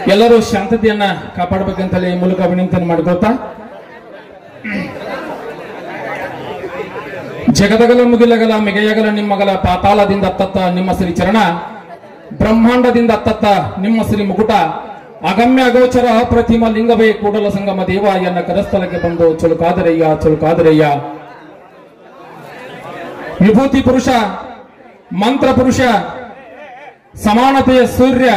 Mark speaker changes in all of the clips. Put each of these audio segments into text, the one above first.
Speaker 1: ಎಲ್ಲರೂ ಶಾಂತತೆಯನ್ನ ಕಾಪಾಡಬೇಕಂತೇಳಿ ಈ ಮೂಲಕ ವಿನಂತಿಯನ್ನು ಮಾಡಿಕೊಳ್ತಾ ಜಗದಗಲ ಮುಗಿಲಗಲ ಮಿಗೆಯಗಲ ನಿಮ್ಮಗಲ ಪಾತಾಳದಿಂದ ಅತ್ತತ್ತ ನಿಮ್ಮ ಶ್ರೀ ಚರಣ ಬ್ರಹ್ಮಾಂಡದಿಂದ ಅತ್ತತ್ತ ನಿಮ್ಮ ಶ್ರೀ ಮುಕುಟ ಅಗಮ್ಯ ಅಗೋಚರ ಅಪ್ರತಿಮ ಲಿಂಗವೇ ಕೂಡಲ ಸಂಗಮ ದೇವ ಎನ್ನ ಕರಸ್ಥಳಕ್ಕೆ ಬಂದು ಚುಲುಕಾದರಯ್ಯ ಚುಲುಕಾದರಯ್ಯ ವಿಭೂತಿ ಪುರುಷ ಮಂತ್ರ ಪುರುಷ ಸಮಾನತೆಯ ಸೂರ್ಯ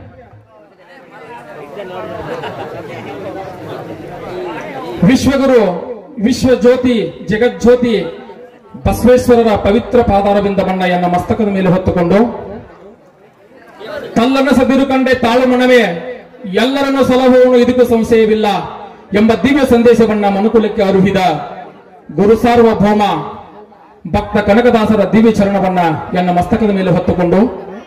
Speaker 1: ವಿಶ್ವಗುರು ವಿಶ್ವ ಜ್ಯೋತಿ ಜಗಜ್ಯೋತಿ ಬಸವೇಶ್ವರರ ಪವಿತ್ರ ಪಾದಾರವಿಂದ ಬಣ್ಣ ಎನ್ನ ಮಸ್ತಕದ ಮೇಲೆ ಹೊತ್ತುಕೊಂಡು ತಲ್ಲನ್ನ ಸದಿರು ಕಂಡೆ ತಾಳು ಮನವೇ ಎಲ್ಲರನ್ನು ಸಲಹುವನು ಇದಕ್ಕೂ ಸಂಶಯವಿಲ್ಲ ಎಂಬ ದಿವ್ಯ ಸಂದೇಶವನ್ನ ಮನುಕುಲಕ್ಕೆ ಅರುಹಿದ ಗುರು ಸಾರ್ವಭೌಮ ಭಕ್ತ ಕನಕದಾಸರ ದಿವ್ಯ ಚರಣವನ್ನ ಎನ್ನ ಮಸ್ತಕದ ಮೇಲೆ ಹೊತ್ತುಕೊಂಡು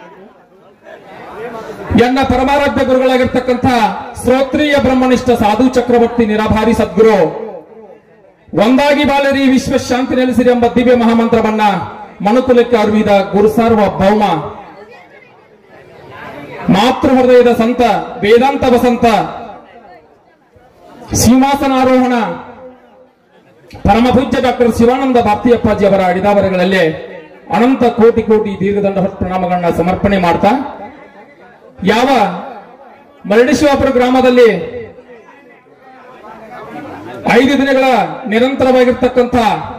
Speaker 1: ಎನ್ನ ಪರಮಾರಾಧ್ಯ ಗುರುಗಳಾಗಿರ್ತಕ್ಕಂಥ ಶ್ರೋತ್ರಿಯ ಬ್ರಹ್ಮನಿಷ್ಠ ಸಾಧು ಚಕ್ರವರ್ತಿ ನಿರಾಭಾರಿ ಸದ್ಗುರು ಒಂದಾಗಿ ಬಾಳರಿ ವಿಶ್ವ ಶಾಂತಿ ನೆಲೆಸಿರಿ ಎಂಬ ದಿವ್ಯ ಮಹಾಮಂತ್ರವನ್ನ ಮನುಕುಲಕ್ಕೆ ಅರಿವಿದ ಗುರು ಸಾರ್ವಭೌಮ ಮಾತೃ ಹೃದಯದ ಸಂತ ವೇದಾಂತ ವಸಂತ ಸಿಂಹಾಸನಾರೋಹಣ ಪರಮ ಪೂಜ್ಯ ಡಾಕ್ಟರ್ ಶಿವಾನಂದ ಭಾರತೀಯಪ್ಪಾಜಿ ಅವರ ಅಡಿದಾವರೆಗಳಲ್ಲಿ ಅನಂತ ಕೋಟಿ ಕೋಟಿ ದೀರ್ಘದಂಡ ಹೊತ್ತು ಪ್ರಣಾಮಗಳನ್ನ ಸಮರ್ಪಣೆ ಮಾಡ್ತಾ ಯಾವ ಮರಡಿಶಿವಾಪುರ ಗ್ರಾಮದಲ್ಲಿ ಐದು ದಿನಗಳ ನಿರಂತರವಾಗಿರ್ತಕ್ಕಂಥ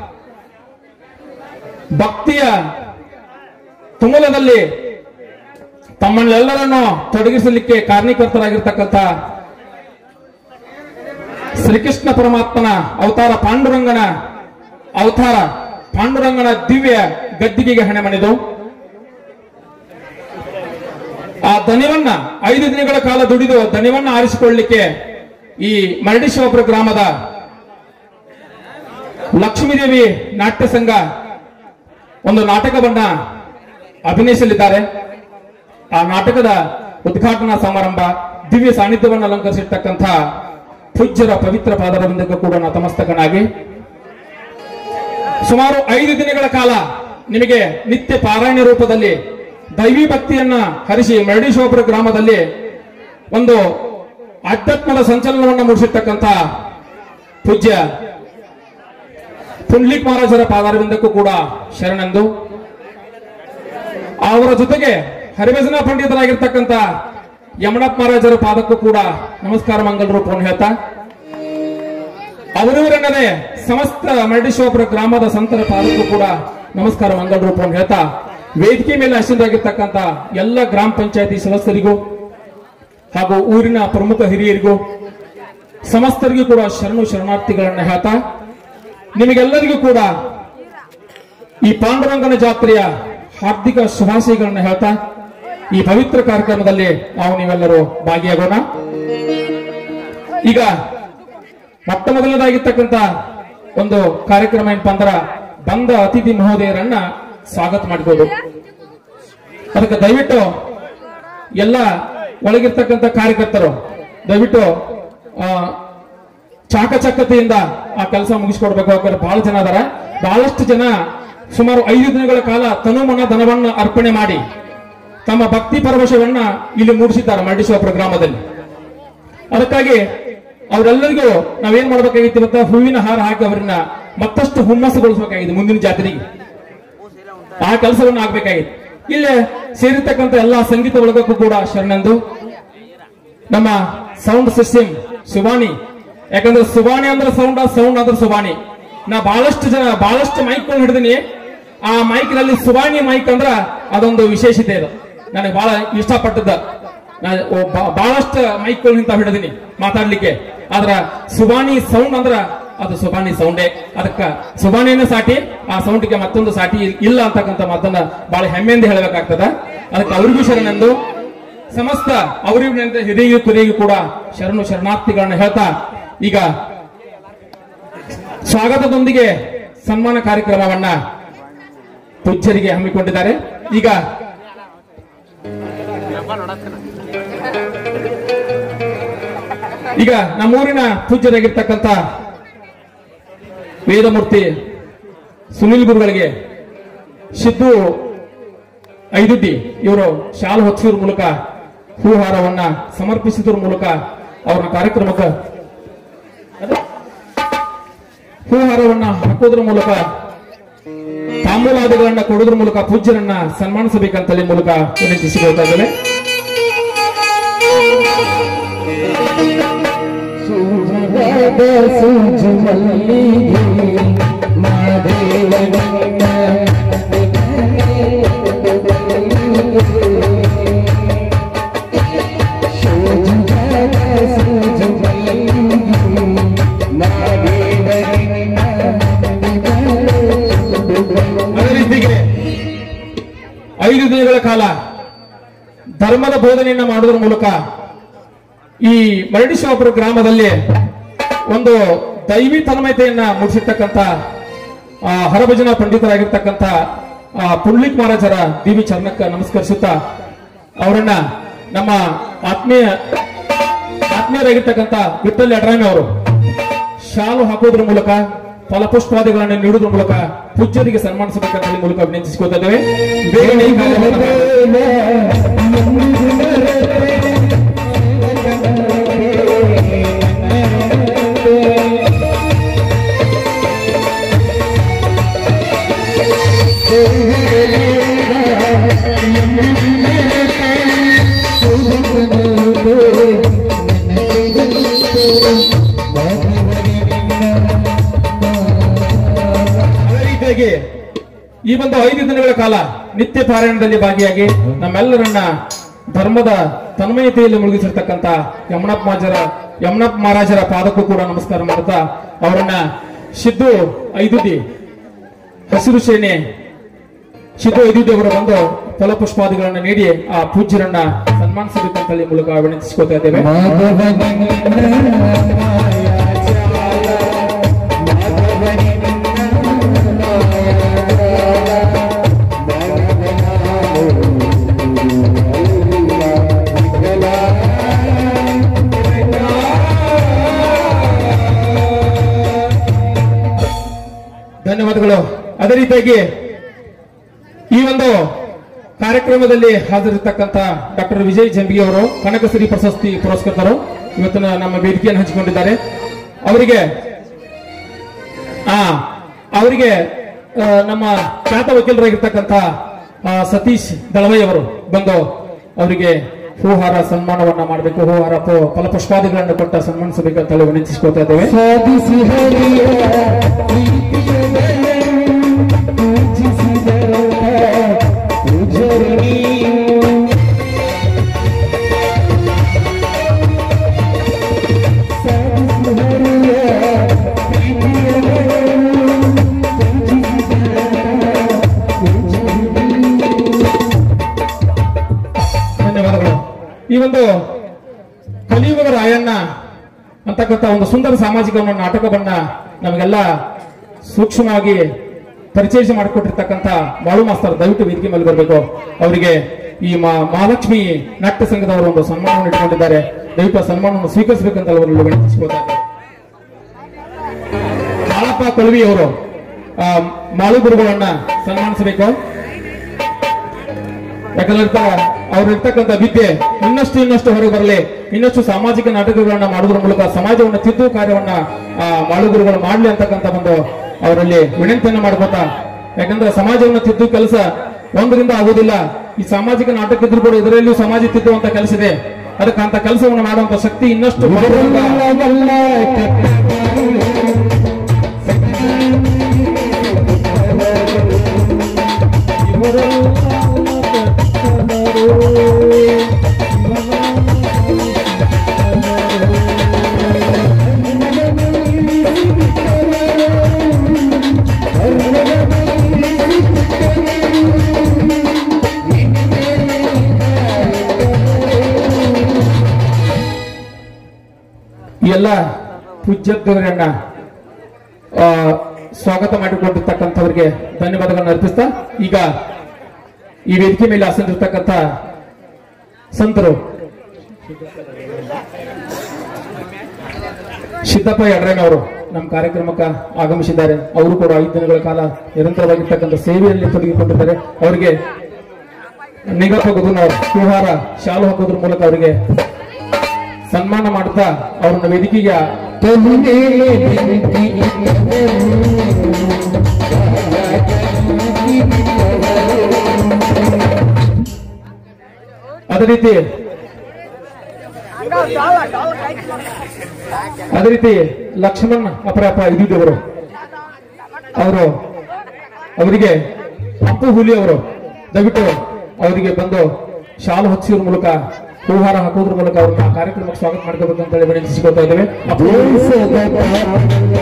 Speaker 1: ಭಕ್ತಿಯ ತುಮಲದಲ್ಲಿ ತಮ್ಮನ್ನೆಲ್ಲರನ್ನು ತೊಡಗಿಸಲಿಕ್ಕೆ ಕಾರಣೀಕರ್ತರಾಗಿರ್ತಕ್ಕಂಥ ಶ್ರೀಕೃಷ್ಣ ಪರಮಾತ್ಮನ ಅವತಾರ ಪಾಂಡುರಂಗನ ಅವತಾರ ಪಾಂಡುರಂಗನ ದಿವ್ಯ ಗದ್ದಿಗೆಗೆ ಹಣೆ ಮಣಿದು ಆ ದನಿವನ್ನ ಐದು ದಿನಗಳ ಕಾಲ ದುಡಿದು ದನಿವನ್ನ ಆರಿಸಿಕೊಳ್ಳಲಿಕ್ಕೆ ಈ ಮರಡಿಶಿವಪುರ ಗ್ರಾಮದ ಲಕ್ಷ್ಮೀದೇವಿ ನಾಟ್ಯ ಸಂಘ ಒಂದು ನಾಟಕವನ್ನ ಅಭಿನಯಿಸಲಿದ್ದಾರೆ ಆ ನಾಟಕದ ಉದ್ಘಾಟನಾ ಸಮಾರಂಭ ದಿವ್ಯ ಸಾನ್ನಿಧ್ಯವನ್ನು ಅಲಂಕರಿಸಿರ್ತಕ್ಕಂಥ ಪೂಜ್ಯರ ಪವಿತ್ರ ಪಾದರವಿಂದಕ್ಕೂ ಕೂಡ ನತಮಸ್ತಕನಾಗಿ ಸುಮಾರು ಐದು ದಿನಗಳ ಕಾಲ ನಿಮಗೆ ನಿತ್ಯ ಪಾರಾಯಣ ರೂಪದಲ್ಲಿ ದೈವಿ ಭಕ್ತಿಯನ್ನ ಹರಿಸಿ ಮರಡೀಶ್ವರ ಗ್ರಾಮದಲ್ಲಿ ಒಂದು ಆಧ್ಯಾತ್ಮದ ಸಂಚಲನವನ್ನು ಮೂಡಿಸಿರ್ತಕ್ಕಂಥ ಪೂಜ್ಯ ಪುಂಡ್ಲಿಕ್ ಮಹಾರಾಜರ ಪಾದಾರವಿಂದಕ್ಕೂ ಕೂಡ ಶರಣೆಂದು ಅವರ ಜೊತೆಗೆ ಹರಿಭಜನಾ ಪಂಡಿತರಾಗಿರ್ತಕ್ಕಂಥ ಯಮಣಪ್ಪ ಮಹಾರಾಜರ ಪಾದಕ್ಕೂ ಕೂಡ ನಮಸ್ಕಾರ ಮಂಗಲ ರೂಪವನ್ನು ಹೇಳ್ತಾ ಅವರವರೆನ್ನದೇ ಸಮಸ್ತ ಮರಡೀಶ್ವರ ಗ್ರಾಮದ ಸಂತರ ಪಾದಕ್ಕೂ ಕೂಡ ನಮಸ್ಕಾರ ಮಂಗಲ ರೂಪವನ್ನು ಹೇಳ್ತಾ ವೇದಿಕೆ ಮೇಲೆ ಹಸಿರಾಗಿರ್ತಕ್ಕಂಥ ಎಲ್ಲ ಗ್ರಾಮ ಪಂಚಾಯತಿ ಸದಸ್ಯರಿಗೂ ಹಾಗೂ ಊರಿನ ಪ್ರಮುಖ ಹಿರಿಯರಿಗೂ ಸಮಸ್ತರಿಗೂ ಕೂಡ ಶರಣು ಶರಣಾರ್ಥಿಗಳನ್ನ ಹೇಳ್ತಾ ನಿಮಗೆಲ್ಲರಿಗೂ ಕೂಡ ಈ ಪಾಂಡುರಂಗನ ಜಾತ್ರೆಯ ಹಾರ್ದಿಕ ಶುಭಾಶಯಗಳನ್ನ ಹೇಳ್ತಾ ಈ ಪವಿತ್ರ ಕಾರ್ಯಕ್ರಮದಲ್ಲಿ ನಾವು ನೀವೆಲ್ಲರೂ ಭಾಗಿಯಾಗೋಣ ಈಗ ಮೊಟ್ಟ ಮೊದಲನೇದಾಗಿರ್ತಕ್ಕಂಥ ಒಂದು ಕಾರ್ಯಕ್ರಮ ಏನಪ್ಪಾ ಅಂದ್ರ ಬಂದ ಅತಿಥಿ ಮಹೋದಯರನ್ನ ಸ್ವಾಗತ ಮಾಡ್ಬೋದು ಅದಕ್ಕೆ ದಯವಿಟ್ಟು ಎಲ್ಲ ಒಳಗಿರ್ತಕ್ಕಂಥ ಕಾರ್ಯಕರ್ತರು ದಯವಿಟ್ಟು ಆ, ಚಾಕಚಕ್ಯತೆಯಿಂದ ಆ ಕೆಲಸ ಮುಗಿಸ್ಕೊಡ್ಬೇಕು ಯಾಕಂದ್ರೆ ಬಹಳ ಜನ ಅದಾರ ಬಹಳಷ್ಟು ಜನ ಸುಮಾರು ಐದು ದಿನಗಳ ಕಾಲ ತನುಮನ ಧನವನ್ನ ಅರ್ಪಣೆ ಮಾಡಿ ತಮ್ಮ ಭಕ್ತಿ ಪರವಶವನ್ನ ಇಲ್ಲಿ ಮೂಡಿಸಿದ್ದಾರೆ ಮರಡಿಶ್ವರ ಗ್ರಾಮದಲ್ಲಿ ಅದಕ್ಕಾಗಿ ಅವರೆಲ್ಲರಿಗೂ ನಾವೇನ್ ಮಾಡ್ಬೇಕಾಗಿತ್ತು ಇವತ್ತ ಹೂವಿನ ಹಾರ ಹಾಕಿ ಅವರನ್ನ ಮತ್ತಷ್ಟು ಹುಮ್ಮಸ್ಸುಗೊಳಿಸಬೇಕಾಗಿದೆ ಮುಂದಿನ ಜಾತ್ರೆಗೆ ಆ ಕೆಲಸವನ್ನು ಆಗ್ಬೇಕಾಗಿತ್ತು ಇಲ್ಲೇ ಸೇರಿರ್ತಕ್ಕಂಥ ಎಲ್ಲಾ ಸಂಗೀತ ಒಳಗಕ್ಕೂ ಕೂಡ ಶರಣಂದು ನಮ್ಮ ಸೌಂಡ್ ಸಿಸ್ಟಮ್ ಸುವಾಣಿ ಯಾಕಂದ್ರೆ ಸುವಾಣಿ ಅಂದ್ರೆ ಸೌಂಡ್ ಸೌಂಡ್ ಅಂದ್ರೆ ಸುವಾಣಿ ನಾ ಬಹಳಷ್ಟು ಜನ ಬಹಳಷ್ಟು ಮೈಕ್ ಹಿಡಿದೀನಿ ಆ ಮೈಕ್ ನಲ್ಲಿ ಸುವಾಣಿ ಮೈಕ್ ಅಂದ್ರ ಅದೊಂದು ವಿಶೇಷತೆ ಇದೆ ನನಗೆ ಬಹಳ ಇಷ್ಟಪಟ್ಟದ್ದ ನಾ ಒ- ಬ- ಬಹಳಷ್ಟು ಮೈಕ್ ಇಂತ ಹಿಡಿದೀನಿ ಮಾತಾಡ್ಲಿಕ್ಕೆ ಆದ್ರ ಸುವಾಣಿ ಸೌಂಡ್ ಅಂದ್ರ ಅದು ಸುಬಾಣಿ ಸೌಂಡೇ ಅದಕ್ಕ ಸುಬಾಣಿನ ಸಾಟಿ ಆ ಸೌಂಡ್ಗೆ ಮತ್ತೊಂದು ಸಾಟಿ ಇಲ್ಲ ಅಂತಕ್ಕಂಥ ಮಾತನ್ನ ಬಹಳ ಹೆಮ್ಮೆಯಿಂದ ಹೇಳಬೇಕಾಗ್ತದ ಅದಕ್ಕೆ ಅವ್ರಿಗೂ ಶರಣೆಂದು ಸಮಸ್ತ ಅವರಿಗಿಂತ ಹಿರಿಯ ಕುರಿಗೂ ಕೂಡ ಶರಣು ಶರಣಾರ್ಥಿಗಳನ್ನ ಹೇಳ್ತಾ ಈಗ ಸ್ವಾಗತದೊಂದಿಗೆ ಸನ್ಮಾನ ಕಾರ್ಯಕ್ರಮವನ್ನ ಪೂಜ್ಯರಿಗೆ ಹಮ್ಮಿಕೊಂಡಿದ್ದಾರೆ ಈಗ ಈಗ ನಮ್ಮೂರಿನ ಪೂಜ್ಯರಾಗಿರ್ತಕ್ಕಂಥ ವೇದಮೂರ್ತಿ ಸುನಿಲ್ ಗುರುಗಳಿಗೆ ಸಿದ್ದು ಐದುಡ್ಡಿ ಇವರು ಶಾಲು ಹೊತ್ಸೂರ್ ಮೂಲಕ ಹೂಹಾರವನ್ನ ಸಮರ್ಪಿಸಿದ್ರ ಮೂಲಕ ಅವರ ಕಾರ್ಯಕ್ರಮಕ್ಕೆ ಹೂಹಾರವನ್ನ ಹಾಕೋದ್ರ ಮೂಲಕ ತಾಂಬೂಲಾದಿಗಳನ್ನ ಕೊಡೋದ್ರ ಮೂಲಕ ಪೂಜ್ಯರನ್ನ ಸನ್ಮಾನಿಸಬೇಕಂತಲ್ಲಿ ಮೂಲಕ ವಿನಂತಿಸಿಕೊಳ್ತಾ ಇದ್ದೇನೆ
Speaker 2: ಸುಜಲದ ಸುಜುಮಲ್ಲಿಗೆ ಮಾದೇವನ ಸುಜಲದ ಸುಜುಮಲ್ಲಿಗೆ ಮಾದೇವನ
Speaker 1: ಅದೇ ರೀತಿಗೆ ಐದು ದಿನಗಳ ಕಾಲ ಧರ್ಮದ ಬೋಧನೆಯನ್ನ ಮಾಡುವುದರ ಮೂಲಕ ಈ ಮರಡಿಶಾಪುರ ಗ್ರಾಮದಲ್ಲಿ ಒಂದು ದೈವಿ ತನ್ಮಯತೆಯನ್ನ ಮೂಡಿಸಿರ್ತಕ್ಕಂಥ ಆ, ಹರಭಜನ ಪಂಡಿತರಾಗಿರ್ತಕ್ಕಂಥ ಆ, ಪುಂಡ್ಲಿಕ್ ಮಹಾರಾಜರ ದಿವಿ ಚರಣಕ್ಕೆ ನಮಸ್ಕರಿಸುತ್ತಾ ಅವರನ್ನ ನಮ್ಮ ಆತ್ಮೀಯ ಆತ್ಮೀಯರಾಗಿರ್ತಕ್ಕಂಥ ವಿಠಲ್ ಅಡ್ರಾಮಿ ಅವರು ಶಾಲು ಹಾಕೋದ್ರ ಮೂಲಕ ಫಲಪುಷ್ಪಾದಿಗಳನ್ನು ನೀಡುವುದರ ಮೂಲಕ ಪೂಜ್ಯರಿಗೆ ಸನ್ಮಾನಿಸಬೇಕಂತ ಹೇಳಿ ಮೂಲಕ ವಿನಂತಿಸಿಕೊಳ್ತಾ ಇದ್ದೇವೆ ಬೇಗನೆ ಈ ಕಾರ್ಯಕ್ರಮವನ್ನು ಅದೇ ರೀತಿಯಾಗಿ ಈ ಒಂದು ಐದು ದಿನಗಳ ಕಾಲ ನಿತ್ಯ ಪಾರಾಯಣದಲ್ಲಿ ಭಾಗಿಯಾಗಿ ನಮ್ಮೆಲ್ಲರನ್ನ ಧರ್ಮದ ತನ್ಮಯತೆಯಲ್ಲಿ ಮುಳುಗಿಸಿರ್ತಕ್ಕಂಥ ಯಮನಪ್ಪ ಮಹಾಜರ ಯಮನಪ್ಪ ಮಹಾರಾಜರ ಪಾದಕ್ಕೂ ಕೂಡ ನಮಸ್ಕಾರ ಮಾಡುತ್ತಾ ಅವರನ್ನ ಸಿದ್ದು ಐದುದಿ ಹಸಿರು ಸೇನೆ ಸಿದ್ದು ಐದುದಿ ಅವರು ಬಂದು ಫಲಪುಷ್ಪಾದಿಗಳನ್ನ ನೀಡಿ ಆ ಪೂಜ್ಯರನ್ನ ಸನ್ಮಾನಿಸಬೇಕಂತಲ್ಲಿ ಮೂಲಕ ವಿನಂತಿಸಿಕೊಳ್ತಾ ಇದ್ದೇವೆ ಧನ್ಯವಾದಗಳು ಅದೇ ರೀತಿಯಾಗಿ ಈ ಒಂದು ಕಾರ್ಯಕ್ರಮದಲ್ಲಿ ಹಾಜರಿರ್ತಕ್ಕಂಥ ಡಾಕ್ಟರ್ ವಿಜಯ್ ಜಂಬಿಗೆ ಅವರು ಕನಕಶ್ರೀ ಪ್ರಶಸ್ತಿ ಪುರಸ್ಕೃತರು ಇವತ್ತಿನ ನಮ್ಮ ವೇದಿಕೆಯನ್ನು ಹಂಚಿಕೊಂಡಿದ್ದಾರೆ ಅವರಿಗೆ ಆ ಅವರಿಗೆ ಆ, ನಮ್ಮ ಖ್ಯಾತ ವಕೀಲರಾಗಿರ್ತಕ್ಕಂಥ ಆ, ಸತೀಶ್ ದಳವೈ ಅವರು ಬಂದು ಅವರಿಗೆ ಹೂಹಾರ ಸನ್ಮಾನವನ್ನ ಮಾಡಬೇಕು ಹೂಹಾರ ಫ- ಫಲಪುಷ್ಪಾದಿಗಳನ್ನು ಕೊಟ್ಟ ಸನ್ಮಾನಿಸಬೇಕಂತ ಹೇಳಿ ವಿನಂತಿಸಿಕೊಳ್ತಾ ಇದ್ದೇವೆ
Speaker 2: ಸಾಧಿಸಿ ಹರಿಯ ಪ್ರೀತಿಯನ್ನು ಪೂಜಿಸಿದರ ಪೂಜರು ನೀವು ಸಾಧಿಸಿ ಹರಿಯ ಪ್ರೀತಿಯನ್ನು ಪೂಜಿಸಿದರ ಪೂಜರು ನೀವು
Speaker 1: ಧನ್ಯವಾದಗಳು ಈ ಒಂದು ಕಲಿಯುಗದ ರಾಯಣ್ಣ ಅಂತಕ್ಕಂಥ ಒಂದು ಸುಂದರ ಸಾಮಾಜಿಕ ಒಂದು ನಾಟಕವನ್ನ ನಮಗೆಲ್ಲ ಸೂಕ್ಷ್ಮವಾಗಿ ಪರಿಚಯ ಮಾಡಿಕೊಟ್ಟಿರ್ತಕ್ಕಂಥ ಬಾಳು ಮಾಸ್ತರ್ ದಯವಿಟ್ಟು ವೇದಿಕೆ ಮೇಲೆ ಬರಬೇಕು ಅವರಿಗೆ ಈ ಮಾ- ಮಹಾಲಕ್ಷ್ಮಿ ನಾಟ್ಯ ಸಂಘದವರು ಒಂದು ಸನ್ಮಾನವನ್ನು ಇಟ್ಕೊಂಡಿದ್ದಾರೆ ದಯವಿಟ್ಟು ಆ ಸನ್ಮಾನವನ್ನು ಸ್ವೀಕರಿಸಬೇಕಂತ ಅವರಲ್ಲಿ ವಿನಂತಿಸಿಕೊಳ್ತಾರೆ ಬಾಳಪ್ಪ ಕೊಳವಿ ಅವರು ಆ, ಮಾಳು ಗುರುಗಳನ್ನ ಸನ್ಮಾನಿಸಬೇಕು ಯಾಕಂದ್ರೆ ಅವ್ರಿರ್ತಕ್ಕಂಥ ವಿದ್ಯೆ ಇನ್ನಷ್ಟು ಇನ್ನಷ್ಟು ಹೊರಗೆ ಬರಲಿ ಇನ್ನಷ್ಟು ಸಾಮಾಜಿಕ ನಾಟಕಗಳನ್ನ ಮಾಡುವುದರ ಮೂಲಕ ಸಮಾಜವನ್ನು ತಿದ್ದುವ ಕಾರ್ಯವನ್ನ ಆ, ಮಾಳುಗುರುಗಳು ಮಾಡ್ಲಿ ಅಂತಕ್ಕಂಥ ಒಂದು ಅವರಲ್ಲಿ ವಿನಂತಿಯನ್ನ ಮಾಡ್ಕೋತಾ ಯಾಕಂದ್ರೆ ಸಮಾಜವನ್ನು ತಿದ್ದು ಕೆಲಸ ಒಂದರಿಂದ ಆಗುದಿಲ್ಲ ಈ ಸಾಮಾಜಿಕ ನಾಟಕ ಇದ್ರೂ ಕೂಡ ಇದರಲ್ಲಿಯೂ ಸಮಾಜ ತಿದ್ದುವಂತ ಕೆಲಸ ಇದೆ ಅದಕ್ಕೆ ಅಂತ ಕೆಲಸವನ್ನು ಮಾಡುವಂತ ಶಕ್ತಿ ಇನ್ನಷ್ಟು ಬರುವಂತ ಈ ಎಲ್ಲ ಪೂಜ್ಯತ್ವಗಳನ್ನ ಆ, ಸ್ವಾಗತ ಮಾಡಿಕೊಂಡಿರ್ತಕ್ಕಂಥವ್ರಿಗೆ ಧನ್ಯವಾದಗಳನ್ನ ಅರ್ಪಿಸ್ತಾ ಈಗ ಈ ವೇದಿಕೆ ಮೇಲೆ ಆಸನಿರ್ತಕ್ಕಂಥ ಸಂತರು ಸಿದ್ದಪ್ಪ ಯಡ್ರೇನ್ ಅವರು ನಮ್ಮ ಕಾರ್ಯಕ್ರಮಕ್ಕೆ ಆಗಮಿಸಿದ್ದಾರೆ ಅವರು ಕೂಡ ಐದು ದಿನಗಳ ಕಾಲ ನಿರಂತರವಾಗಿರ್ತಕ್ಕಂಥ ಸೇವೆಯಲ್ಲಿ ತೊಡಗಿಕೊಂಡಿದ್ದಾರೆ ಅವರಿಗೆ ನಿಗಪ್ಪ ಗುದುನವರು ವ್ಯವಹಾರ ಶಾಲು ಹಾಕೋದ್ರ ಮೂಲಕ ಅವರಿಗೆ ಸನ್ಮಾನ ಮಾಡ್ತಾ ಅವ್ರನ್ನ ವೇದಿಕೆಗೆ
Speaker 2: ತೊಂದೆ ಬಿಂದಿ
Speaker 1: ಅದೇ ರೀತಿ ಅದೇ ರೀತಿ ಲಕ್ಷ್ಮಣ್ ಅಪರಾಪ ಇದ್ದಿದ್ದವರು ಅವರು ಅವರಿಗೆ ಅಪ್ಪು ಹುಲಿ ಅವರು ದಯವಿಟ್ಟು ಅವರಿಗೆ ಬಂದು ಶಾಲು ಹೊಚ್ಚಿದ್ರ ಮೂಲಕ ಹೂಹಾರ ಹಾಕೋದ್ರ ಮೂಲಕ ಅವ್ರನ್ನ ಕಾರ್ಯಕ್ರಮಕ್ಕೆ ಸ್ವಾಗತ ಮಾಡ್ಕೋಬೇಕು ಅಂತ ಹೇಳಿ ವಿನಂತಿಸಿಕೊಳ್ತಾ ಇದ್ದೇವೆ ಅಪ್ಪು ಹುಲಿ
Speaker 2: ದೇಶದ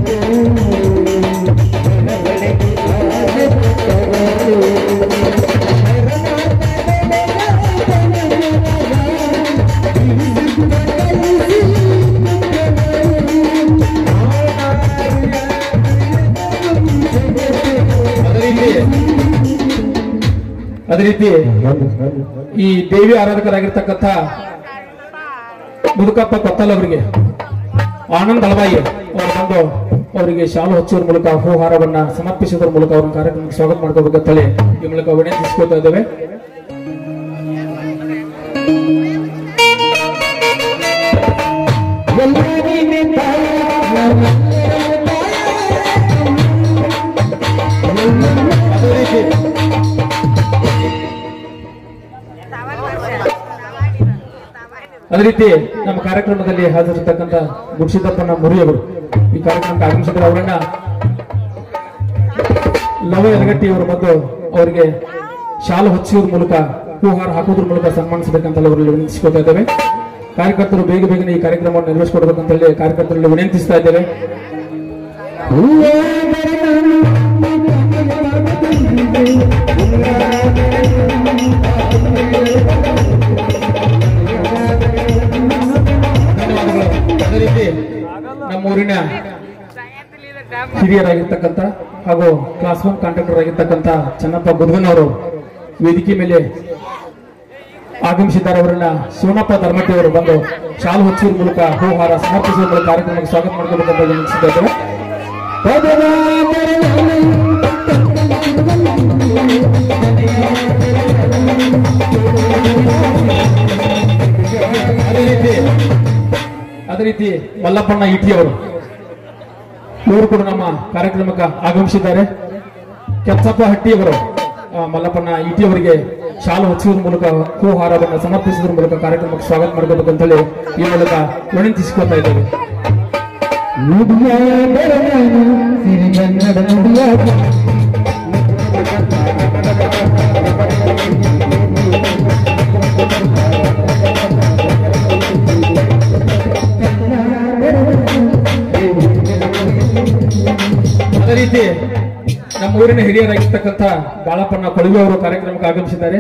Speaker 1: ಅದೇ ರೀತಿ ಅದೇ ರೀತಿ ಈ ದೇವಿ ಆರಾಧಕರಾಗಿರ್ತಕ್ಕಂಥ ಮುದುಕಪ್ಪ ಕೊತ್ತಲ್ ಅವರಿಗೆ ಆನಂದ್ ಅಳವಾಯಿ ಅವರು ಬಂದು ಅವರಿಗೆ ಶಾಲು ಹಚ್ಚುವ ಮೂಲಕ ಹೂಹಾರವನ್ನ ಸಮರ್ಪಿಸುವುದರ ಮೂಲಕ ಅವ್ರನ್ನ ಕಾರ್ಯಕ್ರಮಕ್ಕೆ ಸ್ವಾಗತ ಮಾಡ್ಕೋಬೇಕಂತ ಹೇಳಿ ಈ ಮೂಲಕ ವಿನಂತಿಸ್ಕೊಳ್ತಾ ಇದ್ದೇವೆ
Speaker 2: ಎಲ್ಲರಿಗೂ ತಾಯಿ ನಮ್ಮ
Speaker 1: ಅದೇ ರೀತಿ ಅದೇ ರೀತಿ ನಮ್ಮ ಕಾರ್ಯಕ್ರಮದಲ್ಲಿ ಹಾಜರಿರ್ತಕ್ಕಂಥ ಗುಡ್ಸಿದ್ದಪ್ಪನ ಮುರಿಯವರು ಈ ಕಾರ್ಯಕ್ರಮಕ್ಕೆ ಆಗಮಿಸಿದ್ರೆ ಅವರನ್ನ ಲವ ಯಲಗಟ್ಟಿ ಅವರು ಬಂದು ಅವರಿಗೆ ಶಾಲು ಹೊಚ್ಚಿಯೋದ್ರ ಮೂಲಕ ಹೂಹಾರ ಹಾಕೋದ್ರ ಮೂಲಕ ಸನ್ಮಾನಿಸಬೇಕಂತ ಅವರಲ್ಲಿ ವಿನಂತಿಸಿಕೊಳ್ತಾ ಇದ್ದೇವೆ ಕಾರ್ಯಕರ್ತರು ಬೇಗ ಬೇಗನೆ ಈ ಕಾರ್ಯಕ್ರಮವನ್ನು ನಿರ್ವಹಿಸಿಕೊಡ್ಬೇಕಂತ ಹೇಳಿ ಕಾರ್ಯಕರ್ತರಲ್ಲಿ ವಿನಂತಿಸ್ತಾ ಇದ್ದೇವೆ ಧನ್ಯವಾದಗಳು ಅದೇ ರೀತಿ ನಮ್ಮ ಊರಿನ ಹಿರಿಯರಾಗಿರ್ತಕ್ಕಂಥ ಹಾಗೂ ಕ್ಲಾಸ್ ಒನ್ ಕಾಂಟ್ರಾಕ್ಟರ್ ಆಗಿರ್ತಕ್ಕಂಥ ಚನ್ನಪ್ಪ ಗುರುಗನ್ ಅವರು ವೇದಿಕೆ ಮೇಲೆ ಆಗಮಿಸಿದ್ದಾರೆ ಅವರನ್ನ ಶಿವನಪ್ಪ ಧರ್ಮಟ್ಟಿ ಅವರು ಬಂದು ಶಾಲು ಹೊಚ್ಚುವ ಮೂಲಕ ಹೂಹಾರ ಸಮರ್ಪಿಸುವ ಮೂಲಕ ಕಾರ್ಯಕ್ರಮಕ್ಕೆ ಸ್ವಾಗತ ಮಾಡ್ಕೋಬೇಕಂತ ವಿನಂತಿಸ್ತಾ ಇದ್ದಾರೆ ಅದೇ ರೀತಿ ಅದೇ ರೀತಿ ಮಲ್ಲಪ್ಪಣ್ಣ ಇಟಿ ಅವರು ಇವರು ಕೂಡ ನಮ್ಮ ಕಾರ್ಯಕ್ರಮಕ್ಕೆ ಆಗಮಿಸಿದ್ದಾರೆ ಕೆಚ್ಚಪ್ಪ ಹಟ್ಟಿಯವರು ಆ, ಮಲ್ಲಪ್ಪಣ್ಣ ಇಟಿ ಅವರಿಗೆ ಶಾಲು ಹೊಚ್ಚುವುದ್ರ ಮೂಲಕ ಹೂಹಾರವನ್ನು ಸಮರ್ಪಿಸುವುದ್ರ ಮೂಲಕ ಕಾರ್ಯಕ್ರಮಕ್ಕೆ ಸ್ವಾಗತ ಮಾಡಬೇಕು ಅಂತ ಹೇಳಿ ಈ ಮೂಲಕ ವಿನಂತಿಸಿಕೊಳ್ತಾ ಇದ್ದೇವೆ
Speaker 2: ಸಿರಿಗನ್ನಡ ನುಡಿಯ
Speaker 1: ಅದೇ ರೀತಿ ನಮ್ಮ ಊರಿನ ಹಿರಿಯರಾಗಿರ್ತಕ್ಕಂಥ ಬಾಳಪ್ಪಣ್ಣ ಕೊಳವಿ ಅವರು ಕಾರ್ಯಕ್ರಮಕ್ಕೆ ಆಗಮಿಸಿದ್ದಾರೆ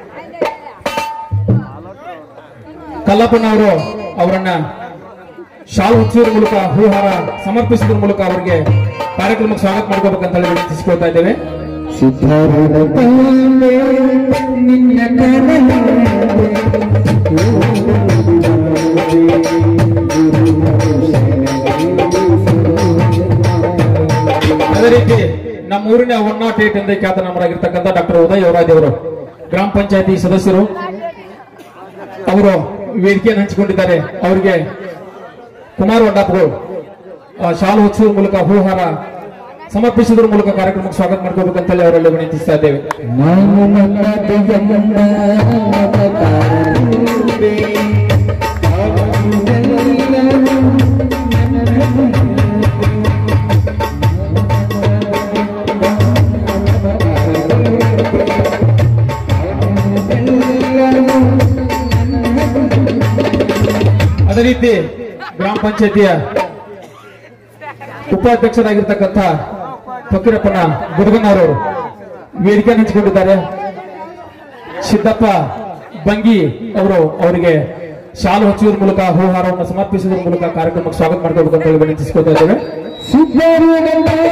Speaker 1: ಕಲ್ಲಪ್ಪಣ್ಣ ಅವರು ಅವರನ್ನ ಶಾಲು ಹೊಚ್ಚುವುದ್ರ ಮೂಲಕ ಹೂಹಾರ ಸಮರ್ಪಿಸುವುದ್ರ ಮೂಲಕ ಅವರಿಗೆ ಕಾರ್ಯಕ್ರಮಕ್ಕೆ ಸ್ವಾಗತ ಮಾಡ್ಕೋಬೇಕಂತ ಹೇಳಿ ವಿನಂತಿಸಿಕೊಳ್ತಾ ಇದ್ದೇವೆ
Speaker 2: ಸಿದ್ಧಾರೂಢ ತಂದೆ ನಿನ್ನ ಕನಲು
Speaker 1: ಅದೇ ರೀತಿ ನಮ್ಮ ಊರಿನ ಒನ್ ನಾಟ್ ಏಟ್ ಎಂದೇ ಖ್ಯಾತನಾಮರಾಗಿರ್ತಕ್ಕಂಥ ಡಾಕ್ಟರ್ ಉದಯ್ ಯವರಾಜ್ ಅವರು ಗ್ರಾಮ ಪಂಚಾಯತಿ ಸದಸ್ಯರು ಅವರು ವೇದಿಕೆಯನ್ನು ಹಂಚಿಕೊಂಡಿದ್ದಾರೆ ಅವರಿಗೆ ಕುಮಾರ್ ವಡ್ಡಾಪ್ಗಳು ಆ, ಶಾಲು ಹೊಚ್ಚುವ ಮೂಲಕ ಹೂಹಾರ ಸಮರ್ಪಿಸುವುದರ ಮೂಲಕ ಕಾರ್ಯಕ್ರಮಕ್ಕೆ ಸ್ವಾಗತ ಮಾಡ್ಕೋಬೇಕಂತ ಹೇಳಿ ಅವರಲ್ಲಿ ವಿನಂತಿಸ್ತಾ ಇದ್ದೇವೆ
Speaker 2: ನಾನು ನನ್ನ ದಿಗಂಬರ ಅವತಾರವೇ.
Speaker 1: ಅದೇ ರೀತಿ ಗ್ರಾಮ ಪಂಚಾಯತಿಯ ಉಪಾಧ್ಯಕ್ಷರಾಗಿರ್ತಕ್ಕಂಥ ಫಕೀರಪ್ಪನ ಗುರುಗನ್ನವರವರು ವೇದಿಕೆಯನ್ನು ಹಂಚಿಕೊಂಡಿದ್ದಾರೆ ಸಿದ್ದಪ್ಪ ಬಂಗಿ ಅವರು ಅವರಿಗೆ ಶಾಲು ಹಚ್ಚುವುದ್ರ ಮೂಲಕ ಹೂಹಾರವನ್ನು ಸಮರ್ಪಿಸುವುದರ ಮೂಲಕ ಕಾರ್ಯಕ್ರಮಕ್ಕೆ ಸ್ವಾಗತ ಮಾಡಬೇಕು ಅಂತ ಹೇಳಿ ವಿನಂತಿಸಿಕೊಳ್ತಾ ಇದ್ದೇವೆ
Speaker 2: ಸಿದ್ಧಾರೂಢ